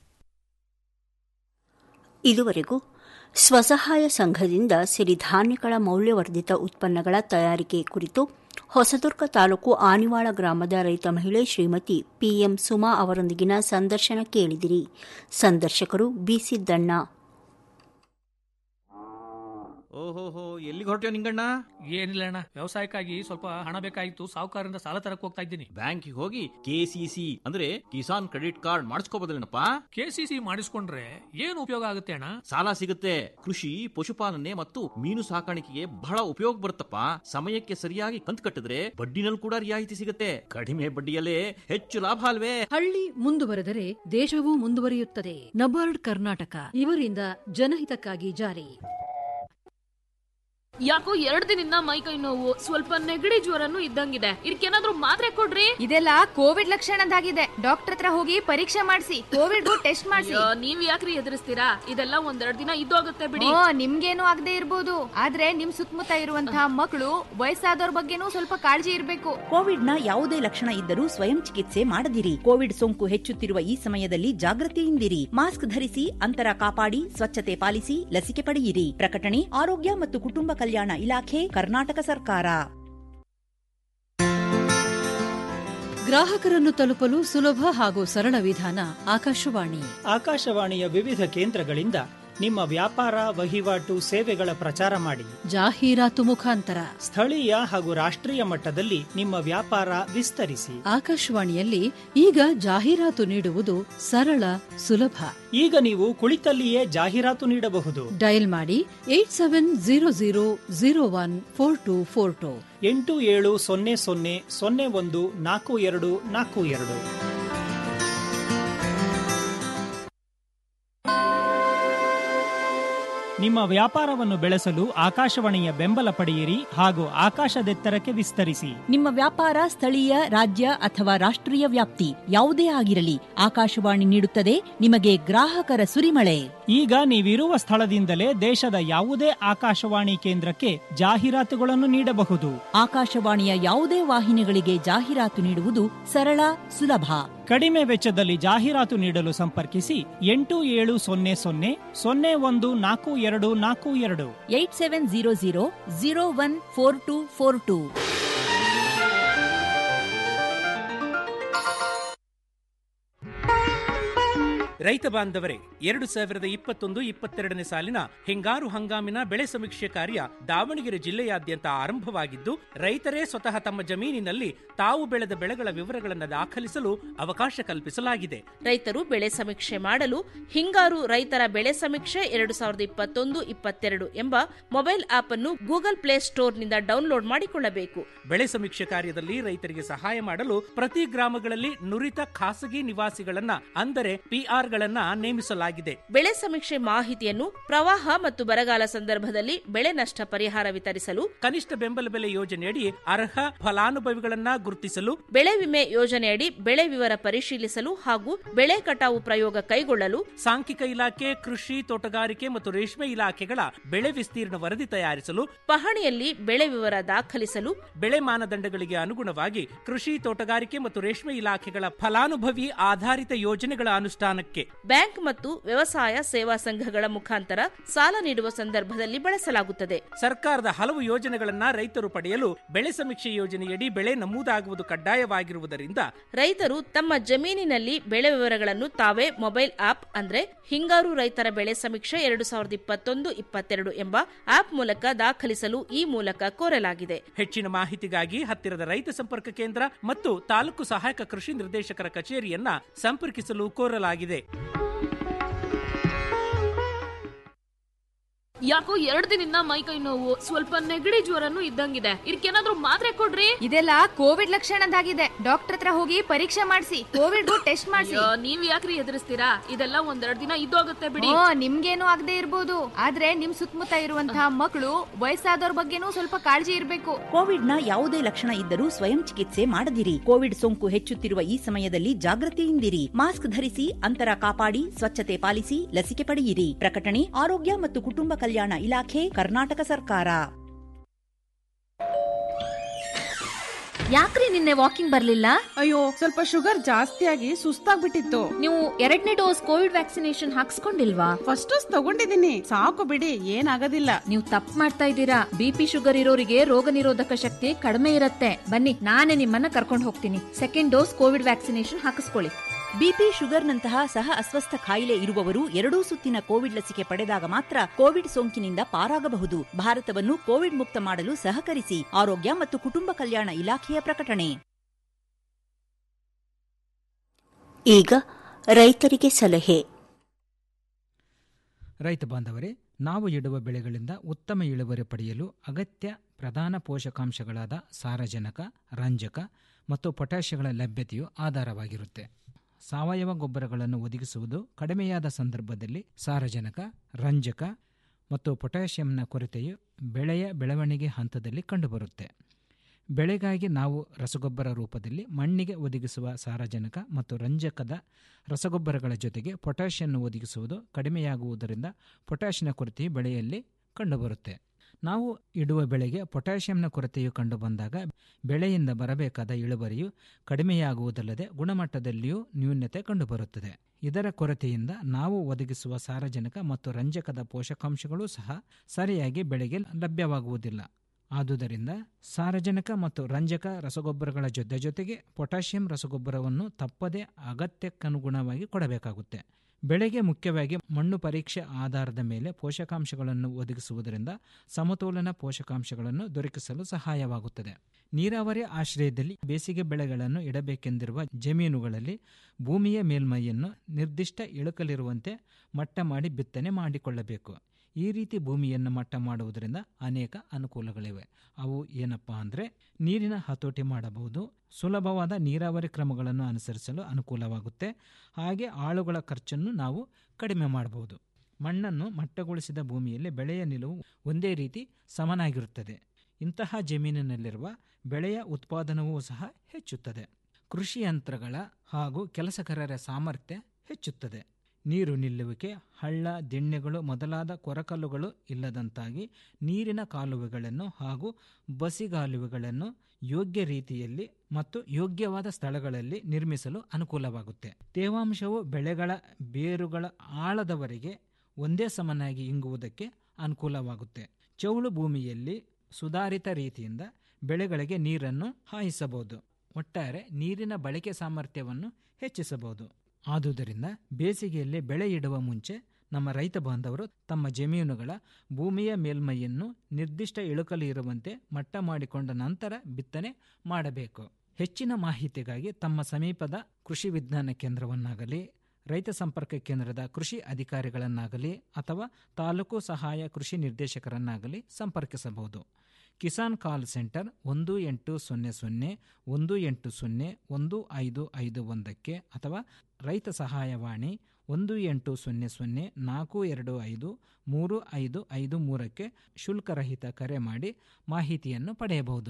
ಇದುವರೆಗೂ ಸ್ವಸಹಾಯ ಸಂಘದಿಂದ ಸಿರಿಧಾನ್ಯಗಳ ಮೌಲ್ಯವರ್ಧಿತ ಉತ್ಪನ್ನಗಳ ತಯಾರಿಕೆ ಕುರಿತು ಹೊಸದುರ್ಗ ತಾಲೂಕು ಆನಿವಾಳ ಗ್ರಾಮದ ರೈತ ಮಹಿಳೆ ಶ್ರೀಮತಿ ಪಿಎಂ ಸುಮಾ ಅವರೊಂದಿಗಿನ ಸಂದರ್ಶನ ಕೇಳಿದಿರಿ ಸಂದರ್ಶಕರು ಬಿಸಿದ್ದಣ್ಣ ಓಹೋಹೋ ಎಲ್ಲಿಗೆ ಹೊರಟ್ಯೋ ನಿಂಗಣ್ಣ ಏನಿಲ್ಲ ಅಣ್ಣ ವ್ಯವಸಾಯಕ್ಕಾಗಿ ಸ್ವಲ್ಪ ಹಣ ಬೇಕಾಗಿತ್ತು ಸಾಹುಕಾರರಿಂದ ಸಾಲ ತರಕ್ ಹೋಗ್ತಾ ಇದ್ದೀನಿ ಬ್ಯಾಂಕಿಗೆ ಹೋಗಿ ಕೆಸಿಸಿ ಅಂದ್ರೆ ಕಿಸಾನ್ ಕ್ರೆಡಿಟ್ ಕಾರ್ಡ್ ಮಾಡಿಸ್ಕೋಬೋದಲ್ಲೇನಪ್ಪ ಕೆಸಿಸಿ ಮಾಡಿಸ್ಕೊಂಡ್ರೆ ಏನು ಉಪಯೋಗ ಆಗುತ್ತೆ ಅಣ್ಣ ಸಾಲ ಸಿಗುತ್ತೆ ಕೃಷಿ ಪಶುಪಾಲನೆ ಮತ್ತು ಮೀನು ಸಾಕಾಣಿಕೆಗೆ ಬಹಳ ಉಪಯೋಗ ಬರುತ್ತಪ್ಪ ಸಮಯಕ್ಕೆ ಸರಿಯಾಗಿ ಕಂತು ಕಟ್ಟಿದ್ರೆ ಬಡ್ಡಿನಲ್ಲಿ ಕೂಡ ರಿಯಾಯಿತಿ ಸಿಗುತ್ತೆ ಕಡಿಮೆ ಬಡ್ಡಿಯಲ್ಲೇ ಹೆಚ್ಚು ಲಾಭ ಅಲ್ವೇ ಹಳ್ಳಿ ಮುಂದುವರೆದರೆ ದೇಶವೂ ಮುಂದುವರಿಯುತ್ತದೆ ನಬಾರ್ಡ್ ಕರ್ನಾಟಕ ಇವರಿಂದ ಜನಹಿತಕ್ಕಾಗಿ ಜಾರಿ ಯಾಕೋ ಎರಡ್ ದಿನದಿಂದ ಮೈಕೈ ನೋವು ಸ್ವಲ್ಪ ನೆಗಡಿ ಜ್ವರನು ಇದ್ದಂಗಿದೆ ಇದಕ್ಕೇನಾದ್ರೂ ಮಾತ್ರೆ ಕೊಡ್ರಿ ಇದೆಲ್ಲ ಕೋವಿಡ್ ಲಕ್ಷಣದಾಗಿದೆ ಡಾಕ್ಟರ್ ಹತ್ರ ಹೋಗಿ ಪರೀಕ್ಷೆ ಮಾಡಿಸಿ ಕೋವಿಡ್ ಟೆಸ್ಟ್ ಮಾಡಿಸಿ ಅಯ್ಯೋ, ನೀವ್ ಯಾಕ್ರಿ ಎದುರಿಸ್ತೀರಾ ಇದೆಲ್ಲ ಒಂದೆರಡ್ ದಿನ ಇದ್ದೋಗುತ್ತೆ ಬಿಡಿ ಓ ನಿಮ್ಗೇನು ಆಗದೆ ಇರ್ಬೋದು ಆದ್ರೆ ನಿಮ್ ಸುತ್ತಮುತ್ತ ಇರುವಂತಹ ಮಕ್ಕಳು ವಯಸ್ಸಾದವ್ರ ಬಗ್ಗೆನೂ ಸ್ವಲ್ಪ ಕಾಳಜಿ ಇರ್ಬೇಕು ಕೋವಿಡ್ನ ಯಾವುದೇ ಲಕ್ಷಣ ಇದ್ದರೂ ಸ್ವಯಂ ಚಿಕಿತ್ಸೆ ಮಾಡದಿರಿ ಕೋವಿಡ್ ಸೋಂಕು ಹೆಚ್ಚುತ್ತಿರುವ ಈ ಸಮಯದಲ್ಲಿ ಜಾಗೃತಿಯಿಂದಿರಿ ಮಾಸ್ಕ್ ಧರಿಸಿ ಅಂತರ ಕಾಪಾಡಿ ಸ್ವಚ್ಛತೆ ಪಾಲಿಸಿ ಲಸಿಕೆ ಪಡೆಯಿರಿ ಪ್ರಕಟಣೆ ಆರೋಗ್ಯ ಮತ್ತು ಕುಟುಂಬ ಕಲ್ಯಾಣ ಇಲಾಖೆ ಕರ್ನಾಟಕ ಸರ್ಕಾರ ಗ್ರಾಹಕರನ್ನು ತಲುಪಲು ಸುಲಭ ಹಾಗೂ ಸರಳ ವಿಧಾನ ಆಕಾಶವಾಣಿ ಆಕಾಶವಾಣಿಯ ವಿವಿಧ ಕೇಂದ್ರಗಳಿಂದ ನಿಮ್ಮ ವ್ಯಾಪಾರ ವಹಿವಾಟು ಸೇವೆಗಳ ಪ್ರಚಾರ ಮಾಡಿ ಜಾಹೀರಾತು ಮುಖಾಂತರ ಸ್ಥಳೀಯ ಹಾಗೂ ರಾಷ್ಟ್ರೀಯ ಮಟ್ಟದಲ್ಲಿ ನಿಮ್ಮ ವ್ಯಾಪಾರ ವಿಸ್ತರಿಸಿ ಆಕಾಶವಾಣಿಯಲ್ಲಿ ಈಗ ಜಾಹೀರಾತು ನೀಡುವುದು ಸರಳ ಸುಲಭ ಈಗ ನೀವು ಕುಳಿತಲ್ಲಿಯೇ ಜಾಹೀರಾತು ನೀಡಬಹುದು ಡಯಲ್ ಮಾಡಿ eight seven zero zero zero one four two four two ಎಂಟು ಏಳು ಸೊನ್ನೆ ಸೊನ್ನೆ ಸೊನ್ನೆ ಒಂದು ನಾಲ್ಕು ಎರಡು ನಾಲ್ಕು ಎರಡು ನಿಮ್ಮ ವ್ಯಾಪಾರವನ್ನು ಬೆಳೆಸಲು ಆಕಾಶವಾಣಿಯ ಬೆಂಬಲ ಪಡೆಯಿರಿ ಹಾಗೂ ಆಕಾಶದೆತ್ತರಕ್ಕೆ ವಿಸ್ತರಿಸಿ ನಿಮ್ಮ ವ್ಯಾಪಾರ ಸ್ಥಳೀಯ ರಾಜ್ಯ ಅಥವಾ ರಾಷ್ಟ್ರೀಯ ವ್ಯಾಪ್ತಿ ಯಾವುದೇ ಆಗಿರಲಿ ಆಕಾಶವಾಣಿ ನೀಡುತ್ತದೆ ನಿಮಗೆ ಗ್ರಾಹಕರ ಸುರಿಮಳೆ ಈಗ ನೀವಿರುವ ಸ್ಥಳದಿಂದಲೇ ದೇಶದ ಯಾವುದೇ ಆಕಾಶವಾಣಿ ಕೇಂದ್ರಕ್ಕೆ ಜಾಹೀರಾತುಗಳನ್ನು ನೀಡಬಹುದು ಆಕಾಶವಾಣಿಯ ಯಾವುದೇ ವಾಹಿನಿಗಳಿಗೆ ಜಾಹೀರಾತು ನೀಡುವುದು ಸರಳ ಸುಲಭ ಕಡಿಮೆ ವೆಚ್ಚದಲ್ಲಿ ಜಾಹೀರಾತು ನೀಡಲು ಸಂಪರ್ಕಿಸಿ ಎಂಟು ಏಳು ಸೊನ್ನೆ ಸೊನ್ನೆ ಸೊನ್ನೆ ಒಂದು ನಾಲ್ಕು ಎರಡು ನಾಲ್ಕು ಎರಡು eight seven zero zero zero one four two four two ರೈತ ಬಾಂಧವರೇ ಎರಡು ಸಾವಿರದ ಇಪ್ಪತ್ತೊಂದು ಇಪ್ಪತ್ತೆರಡನೇ ಸಾಲಿನ ಹಿಂಗಾರು ಹಂಗಾಮಿನ ಬೆಳೆ ಸಮೀಕ್ಷೆ ಕಾರ್ಯ ದಾವಣಗೆರೆ ಜಿಲ್ಲೆಯಾದ್ಯಂತ ಆರಂಭವಾಗಿದ್ದು ರೈತರೇ ಸ್ವತಃ ತಮ್ಮ ಜಮೀನಿನಲ್ಲಿ ತಾವು ಬೆಳೆದ ಬೆಳೆಗಳ ವಿವರಗಳನ್ನು ದಾಖಲಿಸಲು ಅವಕಾಶ ಕಲ್ಪಿಸಲಾಗಿದೆ ರೈತರು ಬೆಳೆ ಸಮೀಕ್ಷೆ ಮಾಡಲು ಹಿಂಗಾರು ರೈತರ ಬೆಳೆ ಸಮೀಕ್ಷೆ ಎರಡು ಸಾವಿರದ ಇಪ್ಪತ್ತೊಂದು ಇಪ್ಪತ್ತೆರಡು ಎಂಬ ಮೊಬೈಲ್ ಆಪ್ ಅನ್ನು ಗೂಗಲ್ ಪ್ಲೇ ಸ್ಟೋರ್ನಿಂದ ಡೌನ್ಲೋಡ್ ಮಾಡಿಕೊಳ್ಳಬೇಕು ಬೆಳೆ ಸಮೀಕ್ಷೆ ಕಾರ್ಯದಲ್ಲಿ ರೈತರಿಗೆ ಸಹಾಯ ಮಾಡಲು ಪ್ರತಿ ಗ್ರಾಮಗಳಲ್ಲಿ ನುರಿತ ಖಾಸಗಿ ನಿವಾಸಿಗಳನ್ನ ಅಂದರೆ ಪಿಆರ್ಗಳನ್ನ ನೇಮಿಸಲಾಗಿದೆ ಬೆಳೆ ಸಮೀಕ್ಷೆ ಮಾಹಿತಿಯನ್ನು ಪ್ರವಾಹ ಮತ್ತು ಬರಗಾಲ ಸಂದರ್ಭದಲ್ಲಿ ಬೆಳೆ ನಷ್ಟ ಪರಿಹಾರ ವಿತರಿಸಲು ಕನಿಷ್ಠ ಬೆಂಬಲ ಬೆಲೆ ಯೋಜನೆಯಡಿ ಅರ್ಹ ಫಲಾನುಭವಿಗಳನ್ನ ಗುರುತಿಸಲು ಬೆಳೆ ವಿಮೆ ಯೋಜನೆಯಡಿ ಬೆಳೆ ವಿವರ ಪರಿಶೀಲಿಸಲು ಹಾಗೂ ಬೆಳೆ ಕಟಾವು ಪ್ರಯೋಗ ಕೈಗೊಳ್ಳಲು ಸಾಂಖ್ಯಿಕ ಇಲಾಖೆ ಕೃಷಿ ತೋಟಗಾರಿಕೆ ಮತ್ತು ರೇಷ್ಮೆ ಇಲಾಖೆಗಳ ಬೆಳೆ ವಿಸ್ತೀರ್ಣ ವರದಿ ತಯಾರಿಸಲು ಪಹಣಿಯಲ್ಲಿ ಬೆಳೆ ವಿವರ ದಾಖಲಿಸಲು ಬೆಳೆ ಮಾನದಂಡಗಳಿಗೆ ಅನುಗುಣವಾಗಿ ಕೃಷಿ ತೋಟಗಾರಿಕೆ ಮತ್ತು ರೇಷ್ಮೆ ಇಲಾಖೆಗಳ ಫಲಾನುಭವಿ ಆಧಾರಿತ ಯೋಜನೆಗಳ ಅನುಷ್ಠಾನಕ್ಕೆ ಬ್ಯಾಂಕ್ ಮತ್ತು ವ್ಯವಸಾಯ ಸೇವಾ ಸಂಘಗಳ ಮುಖಾಂತರ ಸಾಲ ನೀಡುವ ಸಂದರ್ಭದಲ್ಲಿ ಬಳಸಲಾಗುತ್ತದೆ ಸರ್ಕಾರದ ಹಲವು ಯೋಜನೆಗಳನ್ನ ರೈತರು ಪಡೆಯಲು ಬೆಳೆ ಸಮೀಕ್ಷೆ ಯೋಜನೆಯಡಿ ಬೆಳೆ ನಮೂದಾಗುವುದು ಕಡ್ಡಾಯವಾಗಿರುವುದರಿಂದ ರೈತರು ತಮ್ಮ ಜಮೀನಿನಲ್ಲಿ ಬೆಳೆ ವಿವರಗಳನ್ನು ತಾವೇ ಮೊಬೈಲ್ ಆಪ್ ಅಂದ್ರೆ ಹಿಂಗಾರು ರೈತರ ಬೆಳೆ ಸಮೀಕ್ಷೆ ಎರಡು ಸಾವಿರದ ಇಪ್ಪತ್ತೊಂದು ಇಪ್ಪತ್ತೆರಡು ಎಂಬ ಆಪ್ ಮೂಲಕ ದಾಖಲಿಸಲು ಈ ಮೂಲಕ ಕೋರಲಾಗಿದೆ ಹೆಚ್ಚಿನ ಮಾಹಿತಿಗಾಗಿ ಹತ್ತಿರದ ರೈತ ಸಂಪರ್ಕ ಕೇಂದ್ರ ಮತ್ತು ತಾಲೂಕು ಸಹಾಯಕ ಕೃಷಿ ನಿರ್ದೇಶಕರ ಕಚೇರಿಯನ್ನ ಸಂಪರ್ಕಿಸಲು ಕೋರಲಾಗಿದೆ ಯಾಕೋ ಎರಡ್ ದಿನದಿಂದ ಮೈಕೈ ನೋವು ಸ್ವಲ್ಪ ನೆಗಡಿ ಜ್ವರನು ಇದ್ದಂಗಿದೆ ಇದಕ್ಕೇನಾದ್ರೂ ಮಾತ್ರೆ ಕೊಡ್ರಿ ಇದೆಲ್ಲ ಕೋವಿಡ್ ಲಕ್ಷಣದಾಗಿದೆ ಡಾಕ್ಟರ್ ಹತ್ರ ಹೋಗಿ ಪರೀಕ್ಷೆ ಮಾಡಿಸಿ ಕೋವಿಡ್ ಟೆಸ್ಟ್ ಮಾಡಿಸಿ ಅಯ್ಯೋ, ನೀವ್ ಯಾಕ್ರಿ ಎದುರಿಸ್ತೀರಾ ಇದೆಲ್ಲ ಒಂದೆರಡ್ ದಿನ ಇದ್ದೋಗುತ್ತೆ ಬಿಡಿ ಓ ನಿಮ್ಗೇನು ಆಗದೆ ಇರ್ಬೋದು ಆದ್ರೆ ನಿಮ್ ಸುತ್ತಮುತ್ತ ಇರುವಂತಹ ಮಕ್ಕಳು ವಯಸ್ಸಾದವ್ರ ಬಗ್ಗೆನೂ ಸ್ವಲ್ಪ ಕಾಳಜಿ ಇರ್ಬೇಕು ಕೋವಿಡ್ನ ಯಾವುದೇ ಲಕ್ಷಣ ಇದ್ದರೂ ಸ್ವಯಂ ಚಿಕಿತ್ಸೆ ಮಾಡದಿರಿ ಕೋವಿಡ್ ಸೋಂಕು ಹೆಚ್ಚುತ್ತಿರುವ ಈ ಸಮಯದಲ್ಲಿ ಜಾಗೃತಿಯಿಂದಿರಿ ಮಾಸ್ಕ್ ಧರಿಸಿ ಅಂತರ ಕಾಪಾಡಿ ಸ್ವಚ್ಛತೆ ಪಾಲಿಸಿ ಲಸಿಕೆ ಪಡೆಯಿರಿ ಪ್ರಕಟಣೆ ಆರೋಗ್ಯ ಮತ್ತು ಕುಟುಂಬ ಕಲ್ಯಾಣ ಇಲಾಖೆ ಕರ್ನಾಟಕ ಸರ್ಕಾರ ಯಾಕ್ರಿ ನಿನ್ನೆ ವಾಕಿಂಗ್ ಬರ್ಲಿಲ್ಲ ಅಯ್ಯೋ ಸ್ವಲ್ಪ ಶುಗರ್ ಜಾಸ್ತಿ ಆಗಿ ಸುಸ್ತಾಗ್ಬಿಟ್ಟಿತ್ತು ನೀವು ಎರಡನೇ ಡೋಸ್ ಕೋವಿಡ್ ವ್ಯಾಕ್ಸಿನೇಷನ್ ಹಾಕ್ಸ್ಕೊಂಡಿಲ್ವಾ ಫಸ್ಟ್ ಡೋಸ್ ತಗೊಂಡಿದ್ದೀನಿ ಸಾಕು ಬಿಡಿ ಏನಾಗೋದಿಲ್ಲ ನೀವು ತಪ್ಪು ಮಾಡ್ತಾ ಇದ್ದೀರಾ ಬಿಪಿ ಶುಗರ್ ಇರೋರಿಗೆ ರೋಗ ನಿರೋಧಕ ಶಕ್ತಿ ಕಡಿಮೆ ಇರುತ್ತೆ ಬನ್ನಿ ನಾನೇ ನಿಮ್ಮನ್ನ ಕರ್ಕೊಂಡು ಹೋಗ್ತೀನಿ ಸೆಕೆಂಡ್ ಡೋಸ್ ಕೋವಿಡ್ ವ್ಯಾಕ್ಸಿನೇಷನ್ ಹಾಕಿಸ್ಕೊಳ್ಳಿ ಬಿಪಿ ಶುಗರ್ನಂತಹ ಸಹ ಅಸ್ವಸ್ಥ ಕಾಯಿಲೆ ಇರುವವರು ಎರಡೂ ಸುತ್ತಿನ ಕೋವಿಡ್ ಲಸಿಕೆ ಪಡೆದಾಗ ಮಾತ್ರ ಕೋವಿಡ್ ಸೋಂಕಿನಿಂದ ಪಾರಾಗಬಹುದು ಭಾರತವನ್ನು ಕೋವಿಡ್ ಮುಕ್ತ ಮಾಡಲು ಸಹಕರಿಸಿ ಆರೋಗ್ಯ ಮತ್ತು ಕುಟುಂಬ ಕಲ್ಯಾಣ ಇಲಾಖೆಯ ಪ್ರಕಟಣೆ ಈಗ ರೈತರಿಗೆ ಸಲಹೆ ರೈತ ಬಾಂಧವರೇ ನಾವು ಇಡುವ ಬೆಳೆಗಳಿಂದ ಉತ್ತಮ ಇಳುವರಿ ಪಡೆಯಲು ಅಗತ್ಯ ಪ್ರಧಾನ ಪೋಷಕಾಂಶಗಳಾದ ಸಾರಜನಕ ರಂಜಕ ಮತ್ತು ಪೊಟ್ಯಾಷಿಯಗಳ ಲಭ್ಯತೆಯು ಆಧಾರವಾಗಿರುತ್ತೆ ಸಾವಯವ ಗೊಬ್ಬರಗಳನ್ನು ಒದಗಿಸುವುದು ಕಡಿಮೆಯಾದ ಸಂದರ್ಭದಲ್ಲಿ ಸಾರಜನಕ ರಂಜಕ ಮತ್ತು ಪೊಟ್ಯಾಷಿಯಂನ ಕೊರತೆಯು ಬೆಳೆಯ ಬೆಳವಣಿಗೆ ಹಂತದಲ್ಲಿ ಕಂಡುಬರುತ್ತೆ ಬೆಳೆಗಾಗಿ ನಾವು ರಸಗೊಬ್ಬರ ರೂಪದಲ್ಲಿ ಮಣ್ಣಿಗೆ ಒದಗಿಸುವ ಸಾರಜನಕ ಮತ್ತು ರಂಜಕದ ರಸಗೊಬ್ಬರಗಳ ಜೊತೆಗೆ ಪೊಟ್ಯಾಷಿಯನ್ನು ಒದಗಿಸುವುದು ಕಡಿಮೆಯಾಗುವುದರಿಂದ ಪೊಟ್ಯಾಷಿಯನ ಕೊರತೆಯು ಬೆಳೆಯಲ್ಲಿ ಕಂಡುಬರುತ್ತೆ ನಾವು ಇಡುವ ಬೆಳೆಗೆ ಪೊಟ್ಯಾಷಿಯಂನ ಕೊರತೆಯು ಕಂಡುಬಂದಾಗ ಬೆಳೆಯಿಂದ ಬರಬೇಕಾದ ಇಳುವರಿಯು ಕಡಿಮೆಯಾಗುವುದಲ್ಲದೆ ಗುಣಮಟ್ಟದಲ್ಲಿಯೂ ನ್ಯೂನ್ಯತೆ ಕಂಡುಬರುತ್ತದೆ ಇದರ ಕೊರತೆಯಿಂದ ನಾವು ಒದಗಿಸುವ ಸಾರಜನಕ ಮತ್ತು ರಂಜಕದ ಪೋಷಕಾಂಶಗಳೂ ಸಹ ಸರಿಯಾಗಿ ಬೆಳೆಗೆ ಲಭ್ಯವಾಗುವುದಿಲ್ಲ ಆದುದರಿಂದ ಸಾರಜನಕ ಮತ್ತು ರಂಜಕ ರಸಗೊಬ್ಬರಗಳ ಜೊತೆ ಜೊತೆಗೆ ಪೊಟ್ಯಾಷಿಯಂ ರಸಗೊಬ್ಬರವನ್ನು ತಪ್ಪದೇ ಅಗತ್ಯಕ್ಕನುಗುಣವಾಗಿ ಕೊಡಬೇಕಾಗುತ್ತೆ ಬೆಳೆಗೆ ಮುಖ್ಯವಾಗಿ ಮಣ್ಣು ಪರೀಕ್ಷೆ ಆಧಾರದ ಮೇಲೆ ಪೋಷಕಾಂಶಗಳನ್ನು ಒದಗಿಸುವುದರಿಂದ ಸಮತೋಲನ ಪೋಷಕಾಂಶಗಳನ್ನು ದೊರಕಿಸಲು ಸಹಾಯವಾಗುತ್ತದೆ ನೀರಾವರಿ ಆಶ್ರಯದಲ್ಲಿ ಬೇಸಿಗೆ ಬೆಳೆಗಳನ್ನು ಇಡಬೇಕೆಂದಿರುವ ಜಮೀನುಗಳಲ್ಲಿ ಭೂಮಿಯ ಮೇಲ್ಮೈಯನ್ನು ನಿರ್ದಿಷ್ಟ ಇಳುಕಲಿರುವಂತೆ ಮಟ್ಟ ಮಾಡಿ ಬಿತ್ತನೆ ಮಾಡಿಕೊಳ್ಳಬೇಕು ಈ ರೀತಿ ಭೂಮಿಯನ್ನು ಮಟ್ಟ ಮಾಡುವುದರಿಂದ ಅನೇಕ ಅನುಕೂಲಗಳಿವೆ ಅವು ಏನಪ್ಪಾ ಅಂದರೆ ನೀರಿನ ಹತೋಟಿ ಮಾಡಬಹುದು ಸುಲಭವಾದ ನೀರಾವರಿ ಕ್ರಮಗಳನ್ನು ಅನುಸರಿಸಲು ಅನುಕೂಲವಾಗುತ್ತೆ ಹಾಗೆ ಆಳುಗಳ ಖರ್ಚನ್ನು ನಾವು ಕಡಿಮೆ ಮಾಡಬಹುದು ಮಣ್ಣನ್ನು ಮಟ್ಟಗೊಳಿಸಿದ ಭೂಮಿಯಲ್ಲಿ ಬೆಳೆಯ ನಿಲುವು ಒಂದೇ ರೀತಿ ಸಮನಾಗಿರುತ್ತದೆ ಇಂತಹ ಜಮೀನಿನಲ್ಲಿರುವ ಬೆಳೆಯ ಉತ್ಪಾದನವೂ ಸಹ ಹೆಚ್ಚುತ್ತದೆ ಕೃಷಿ ಯಂತ್ರಗಳ ಹಾಗೂ ಕೆಲಸಗಾರರ ಸಾಮರ್ಥ್ಯ ಹೆಚ್ಚುತ್ತದೆ ನೀರು ನಿಲ್ಲುವಿಕೆ ಹಳ್ಳ ದಿಣ್ಣೆಗಳು ಮೊದಲಾದ ಕೊರಕಲ್ಲುಗಳು ಇಲ್ಲದಂತಾಗಿ ನೀರಿನ ಕಾಲುವೆಗಳನ್ನು ಹಾಗೂ ಬಸಿಗಾಲುವೆಗಳನ್ನು ಯೋಗ್ಯ ರೀತಿಯಲ್ಲಿ ಮತ್ತು ಯೋಗ್ಯವಾದ ಸ್ಥಳಗಳಲ್ಲಿ ನಿರ್ಮಿಸಲು ಅನುಕೂಲವಾಗುತ್ತೆ ತೇವಾಂಶವು ಬೆಳೆಗಳ ಬೇರುಗಳ ಆಳದವರೆಗೆ ಒಂದೇ ಸಮನಾಗಿ ಇಂಗುವುದಕ್ಕೆ ಅನುಕೂಲವಾಗುತ್ತೆ ಚೌಳು ಭೂಮಿಯಲ್ಲಿ ಸುಧಾರಿತ ರೀತಿಯಿಂದ ಬೆಳೆಗಳಿಗೆ ನೀರನ್ನು ಹಾಯಿಸಬಹುದು ಒಟ್ಟಾರೆ ನೀರಿನ ಬಳಕೆ ಸಾಮರ್ಥ್ಯವನ್ನು ಹೆಚ್ಚಿಸಬಹುದು ಆದುದರಿಂದ ಬೇಸಿಗೆಯಲ್ಲಿ ಬೆಳೆ ಇಡುವ ಮುಂಚೆ ನಮ್ಮ ರೈತ ಬಾಂಧವರು ತಮ್ಮ ಜಮೀನುಗಳ ಭೂಮಿಯ ಮೇಲ್ಮೈಯನ್ನು ನಿರ್ದಿಷ್ಟ ಇಳುಕಲು ಇರುವಂತೆ ಮಟ್ಟ ಮಾಡಿಕೊಂಡ ನಂತರ ಬಿತ್ತನೆ ಮಾಡಬೇಕು ಹೆಚ್ಚಿನ ಮಾಹಿತಿಗಾಗಿ ತಮ್ಮ ಸಮೀಪದ ಕೃಷಿ ವಿಜ್ಞಾನ ಕೇಂದ್ರವನ್ನಾಗಲಿ ರೈತ ಸಂಪರ್ಕ ಕೇಂದ್ರದ ಕೃಷಿ ಅಧಿಕಾರಿಗಳನ್ನಾಗಲಿ ಅಥವಾ ತಾಲೂಕು ಸಹಾಯ ಕೃಷಿ ನಿರ್ದೇಶಕರನ್ನಾಗಲಿ ಸಂಪರ್ಕಿಸಬಹುದು ಕಿಸಾನ್ ಕಾಲ್ ಸೆಂಟರ್ ಒಂದು ಎಂಟು ಸೊನ್ನೆ ಸೊನ್ನೆ ಒಂದು ಎಂಟು ಸೊನ್ನೆ ಒಂದು ಐದು ಐದು ಒಂದಕ್ಕೆ ಅಥವಾ ರೈತ ಸಹಾಯವಾಣಿ ಒಂದು ಎಂಟು ಸೊನ್ನೆ ಸೊನ್ನೆ ನಾಲ್ಕು ಎರಡು ಐದು ಮೂರು ಐದು ಐದು ಮೂರಕ್ಕೆ ಶುಲ್ಕರಹಿತ ಕರೆ ಮಾಡಿ ಮಾಹಿತಿಯನ್ನು ಪಡೆಯಬಹುದು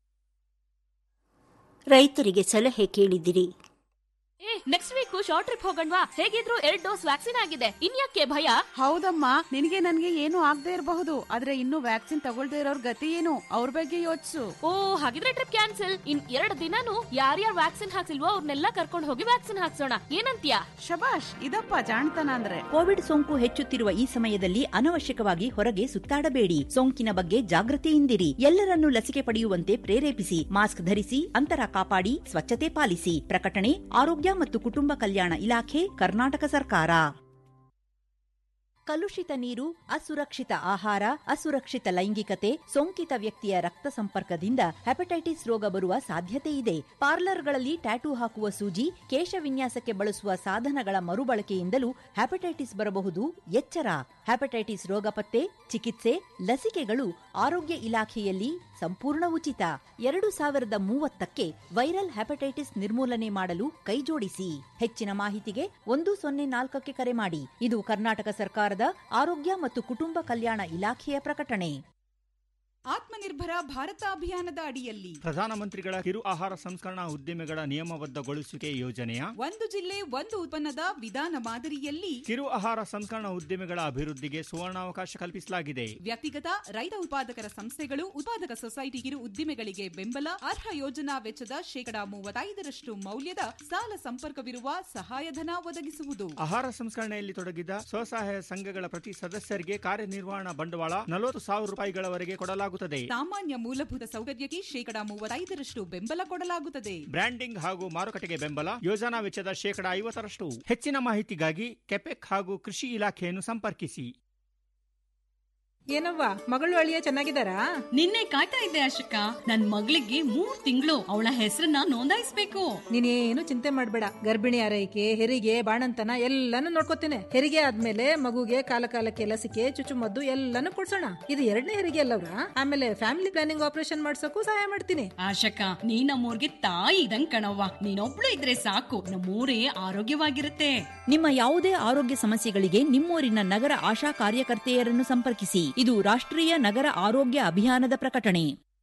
ರೈತರಿಗೆ ಸಲಹೆ ಕೇಳಿದಿರಿ ಏ ನೆಕ್ಸ್ಟ್ ವೀಕ್ ಶಾರ್ಟ್ ಟ್ರಿಪ್ ಹೋಗಣ್ವಾ ಹೇಗಿದ್ರು ಎರಡ್ ಡೋಸ್ ವ್ಯಾಕ್ಸಿನ್ ಆಗಿದೆ ಇನ್ಯಾಕೆ ಭಯ ಹೌದಮ್ಮ ನಿನಗೆ ನನ್ಗೆ ಏನು ಆಗದೆ ಇರಬಹುದು ಆದ್ರೆ ಇನ್ನು ವ್ಯಾಕ್ಸಿನ್ ತಗೊಳ್ದೇ ಇರೋರ್ ಗತಿ ಏನು ಅವ್ರ ಬಗ್ಗೆ ಯೋಚಿಸು ಓ ಹಾಗಿದ್ರೆ ಟ್ರಿಪ್ ಕ್ಯಾನ್ಸಲ್ ಇನ್ ಎರಡ್ ದಿನಾನು ಯಾರ್ಯಾರು ವ್ಯಾಕ್ಸಿನ್ ಹಾಕ್ಸಿಲ್ವೋ ಅವ್ರನ್ನೆಲ್ಲ ಕರ್ಕೊಂಡು ಹೋಗಿ ವ್ಯಾಕ್ಸಿನ್ ಹಾಕ್ಸೋಣ ಏನಂತೀಯ ಶಬಾಷ್ ಇದಪ್ಪ ಜಾಣ್ತನ ಅಂದ್ರೆ ಕೋವಿಡ್ ಸೋಂಕು ಹೆಚ್ಚುತ್ತಿರುವ ಈ ಸಮಯದಲ್ಲಿ ಅನವಶ್ಯಕವಾಗಿ ಹೊರಗೆ ಸುತ್ತಾಡಬೇಡಿ ಸೋಂಕಿನ ಬಗ್ಗೆ ಜಾಗೃತಿಯಿಂದಿರಿ ಎಲ್ಲರನ್ನೂ ಲಸಿಕೆ ಪಡೆಯುವಂತೆ ಪ್ರೇರೇಪಿಸಿ ಮಾಸ್ಕ್ ಧರಿಸಿ ಅಂತರ ಕಾಪಾಡಿ ಸ್ವಚ್ಛತೆ ಪಾಲಿಸಿ ಪ್ರಕಟಣೆ ಆರೋಗ್ಯ ಮತ್ತು ಕುಟುಂಬ ಕಲ್ಯಾಣ ಇಲಾಖೆ ಕರ್ನಾಟಕ ಸರ್ಕಾರ ಕಲುಷಿತ ನೀರು ಅಸುರಕ್ಷಿತ ಆಹಾರ ಅಸುರಕ್ಷಿತ ಲೈಂಗಿಕತೆ ಸೋಂಕಿತ ವ್ಯಕ್ತಿಯ ರಕ್ತ ಸಂಪರ್ಕದಿಂದ ಹೆಪಟೈಟಿಸ್ ರೋಗ ಬರುವ ಸಾಧ್ಯತೆ ಇದೆ ಪಾರ್ಲರ್ಗಳಲ್ಲಿ ಟ್ಯಾಟೂ ಹಾಕುವ ಸೂಜಿ ಕೇಶ ವಿನ್ಯಾಸಕ್ಕೆ ಬಳಸುವ ಸಾಧನಗಳ ಮರುಬಳಕೆಯಿಂದಲೂ ಹೆಪಟೈಟಿಸ್ ಬರಬಹುದು ಎಚ್ಚರ ಹೆಪಟೈಟಿಸ್ ರೋಗ ಪತ್ತೆ ಚಿಕಿತ್ಸೆ ಲಸಿಕೆಗಳು ಆರೋಗ್ಯ ಇಲಾಖೆಯಲ್ಲಿ ಸಂಪೂರ್ಣ ಉಚಿತ ಎರಡು ಸಾವಿರದ ಮೂವತ್ತಕ್ಕೆ ವೈರಲ್ ಹೆಪಟೈಟಿಸ್ ನಿರ್ಮೂಲನೆ ಮಾಡಲು ಕೈಜೋಡಿಸಿ ಹೆಚ್ಚಿನ ಮಾಹಿತಿಗೆ ಒಂದು ಸೊನ್ನೆ ನಾಲ್ಕಕ್ಕೆ ಕರೆ ಮಾಡಿ ಇದು ಕರ್ನಾಟಕ ಸರ್ಕಾರದ ಆರೋಗ್ಯ ಮತ್ತು ಕುಟುಂಬ ಕಲ್ಯಾಣ ಇಲಾಖೆಯ ಪ್ರಕಟಣೆ ಆತ್ಮನಿರ್ಭರ ಭಾರತ ಅಭಿಯಾನದ ಅಡಿಯಲ್ಲಿ ಪ್ರಧಾನಮಂತ್ರಿಗಳ ಕಿರು ಆಹಾರ ಸಂಸ್ಕರಣಾ ಉದ್ದಿಮೆಗಳ ನಿಯಮಬದ್ಧಗೊಳಿಸುವಿಕೆ ಯೋಜನೆಯ ಒಂದು ಜಿಲ್ಲೆ ಒಂದು ಉತ್ಪನ್ನದ ವಿಧಾನ ಮಾದರಿಯಲ್ಲಿ ಕಿರು ಆಹಾರ ಸಂಸ್ಕರಣಾ ಉದ್ದಿಮೆಗಳ ಅಭಿವೃದ್ಧಿಗೆ ಸುವರ್ಣಾವಕಾಶ ಕಲ್ಪಿಸಲಾಗಿದೆ ವ್ಯಕ್ತಿಗತ ರೈತ ಉತ್ಪಾದಕರ ಸಂಸ್ಥೆಗಳು ಉತ್ಪಾದಕ ಸೊಸೈಟಿ ಕಿರು ಉದ್ದಿಮೆಗಳಿಗೆ ಬೆಂಬಲ ಅರ್ಹ ಯೋಜನಾ ವೆಚ್ಚದ ಶೇಕಡಾ ಮೂವತ್ತೈದರಷ್ಟು ಮೌಲ್ಯದ ಸಾಲ ಸಂಪರ್ಕವಿರುವ ಸಹಾಯಧನ ಒದಗಿಸುವುದು ಆಹಾರ ಸಂಸ್ಕರಣೆಯಲ್ಲಿ ತೊಡಗಿದ ಸ್ವಸಹಾಯ ಸಂಘಗಳ ಪ್ರತಿ ಸದಸ್ಯರಿಗೆ ಕಾರ್ಯನಿರ್ವಹಣಾ ಬಂಡವಾಳ ನಲವತ್ತು ಸಾವಿರ ರೂಪಾಯಿಗಳವರೆಗೆ ಕೊಡಲಾಗುತ್ತದೆ ನೀಡಲಾಗುತ್ತದೆ ಸಾಮಾನ್ಯ ಮೂಲಭೂತ ಸೌಕರ್ಯಕ್ಕೆ ಶೇಕಡಾ ಮೂವತ್ತೈದರಷ್ಟು ಬೆಂಬಲ ಕೊಡಲಾಗುತ್ತದೆ ಬ್ರ್ಯಾಂಡಿಂಗ್ ಹಾಗೂ ಮಾರುಕಟ್ಟೆಗೆ ಬೆಂಬಲ ಯೋಜನಾ ವೆಚ್ಚದ ಶೇಕಡಾ ಐವತ್ತರಷ್ಟು ಹೆಚ್ಚಿನ ಮಾಹಿತಿಗಾಗಿ ಕೆಪೆಕ್ ಹಾಗೂ ಕೃಷಿ ಇಲಾಖೆಯನ್ನು ಸಂಪರ್ಕಿಸಿ ಏನವ್ವ ಮಗಳು ಅಳಿಯ ಚೆನ್ನಾಗಿದ್ದಾರಾ ನಿನ್ನೆ ಕಾಯ್ತಾ ಇದ್ದೆ ಅಶಕ್ಕ ನನ್ ಮಗಳಿಗೆ ಮೂರ್ ತಿಂಗಳು ಅವಳ ಹೆಸರನ್ನ ನೋಂದಾಯಿಸ್ಬೇಕು ನೀನೇನು ಚಿಂತೆ ಮಾಡಬೇಡ ಗರ್ಭಿಣಿ ಆರೈಕೆ ಹೆರಿಗೆ ಬಾಣಂತನ ಎಲ್ಲಾನು ನೋಡ್ಕೋತೇನೆ ಹೆರಿಗೆ ಆದ್ಮೇಲೆ ಮಗುಗೆ ಕಾಲ ಕಾಲಕ್ಕೆ ಲಸಿಕೆ ಚುಚ್ಚುಮದ್ದು ಎಲ್ಲಾನು ಕೊಡ್ಸೋಣ ಇದು ಎರಡನೇ ಹೆರಿಗೆ ಅಲ್ಲವ್ರ ಆಮೇಲೆ ಫ್ಯಾಮಿಲಿ ಪ್ಲಾನಿಂಗ್ ಆಪರೇಷನ್ ಮಾಡ್ಸೋಕು ಸಹಾಯ ಮಾಡ್ತೀನಿ ಆಶಕ್ಕ ನೀ ನಮ್ಮೂರ್ಗೆ ತಾಯಿ ಇದಂಗ್ ಕಣವ್ವ ನೀನೊಬ್ಳು ಇದ್ರೆ ಸಾಕು ನಮ್ಮೂರೇ ಆರೋಗ್ಯವಾಗಿರುತ್ತೆ ನಿಮ್ಮ ಯಾವುದೇ ಆರೋಗ್ಯ ಸಮಸ್ಯೆಗಳಿಗೆ ನಿಮ್ಮೂರಿನ ನಗರ ಆಶಾ ಕಾರ್ಯಕರ್ತೆಯರನ್ನು ಸಂಪರ್ಕಿಸಿ ಇದು ರಾಷ್ಟ್ರೀಯ ನಗರ ಆರೋಗ್ಯ ಅಭಿಯಾನದ ಪ್ರಕಟಣೆ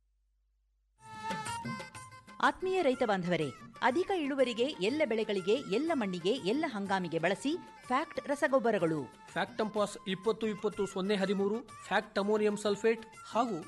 ಆತ್ಮೀಯ ರೈತ ಬಾಂಧವರೇ ಅಧಿಕ ಇಳುವರಿಗೆ ಎಲ್ಲ ಬೆಳೆಗಳಿಗೆ ಎಲ್ಲ ಮಣ್ಣಿಗೆ ಎಲ್ಲ ಹಂಗಾಮಿಗೆ ಬಳಸಿ ಫ್ಯಾಕ್ಟ್ ರಸಗೊಬ್ಬರಗಳು ಫ್ಯಾಕ್ಟಂಪಾಸ್ ಇಪ್ಪತ್ತು ಇಪ್ಪತ್ತು ಸೊನ್ನೆ ಹದಿಮೂರು ಫ್ಯಾಕ್ಟ್ ಅಮೋನಿಯಂ ಸಲ್ಫೇಟ್ ಹಾಗೂ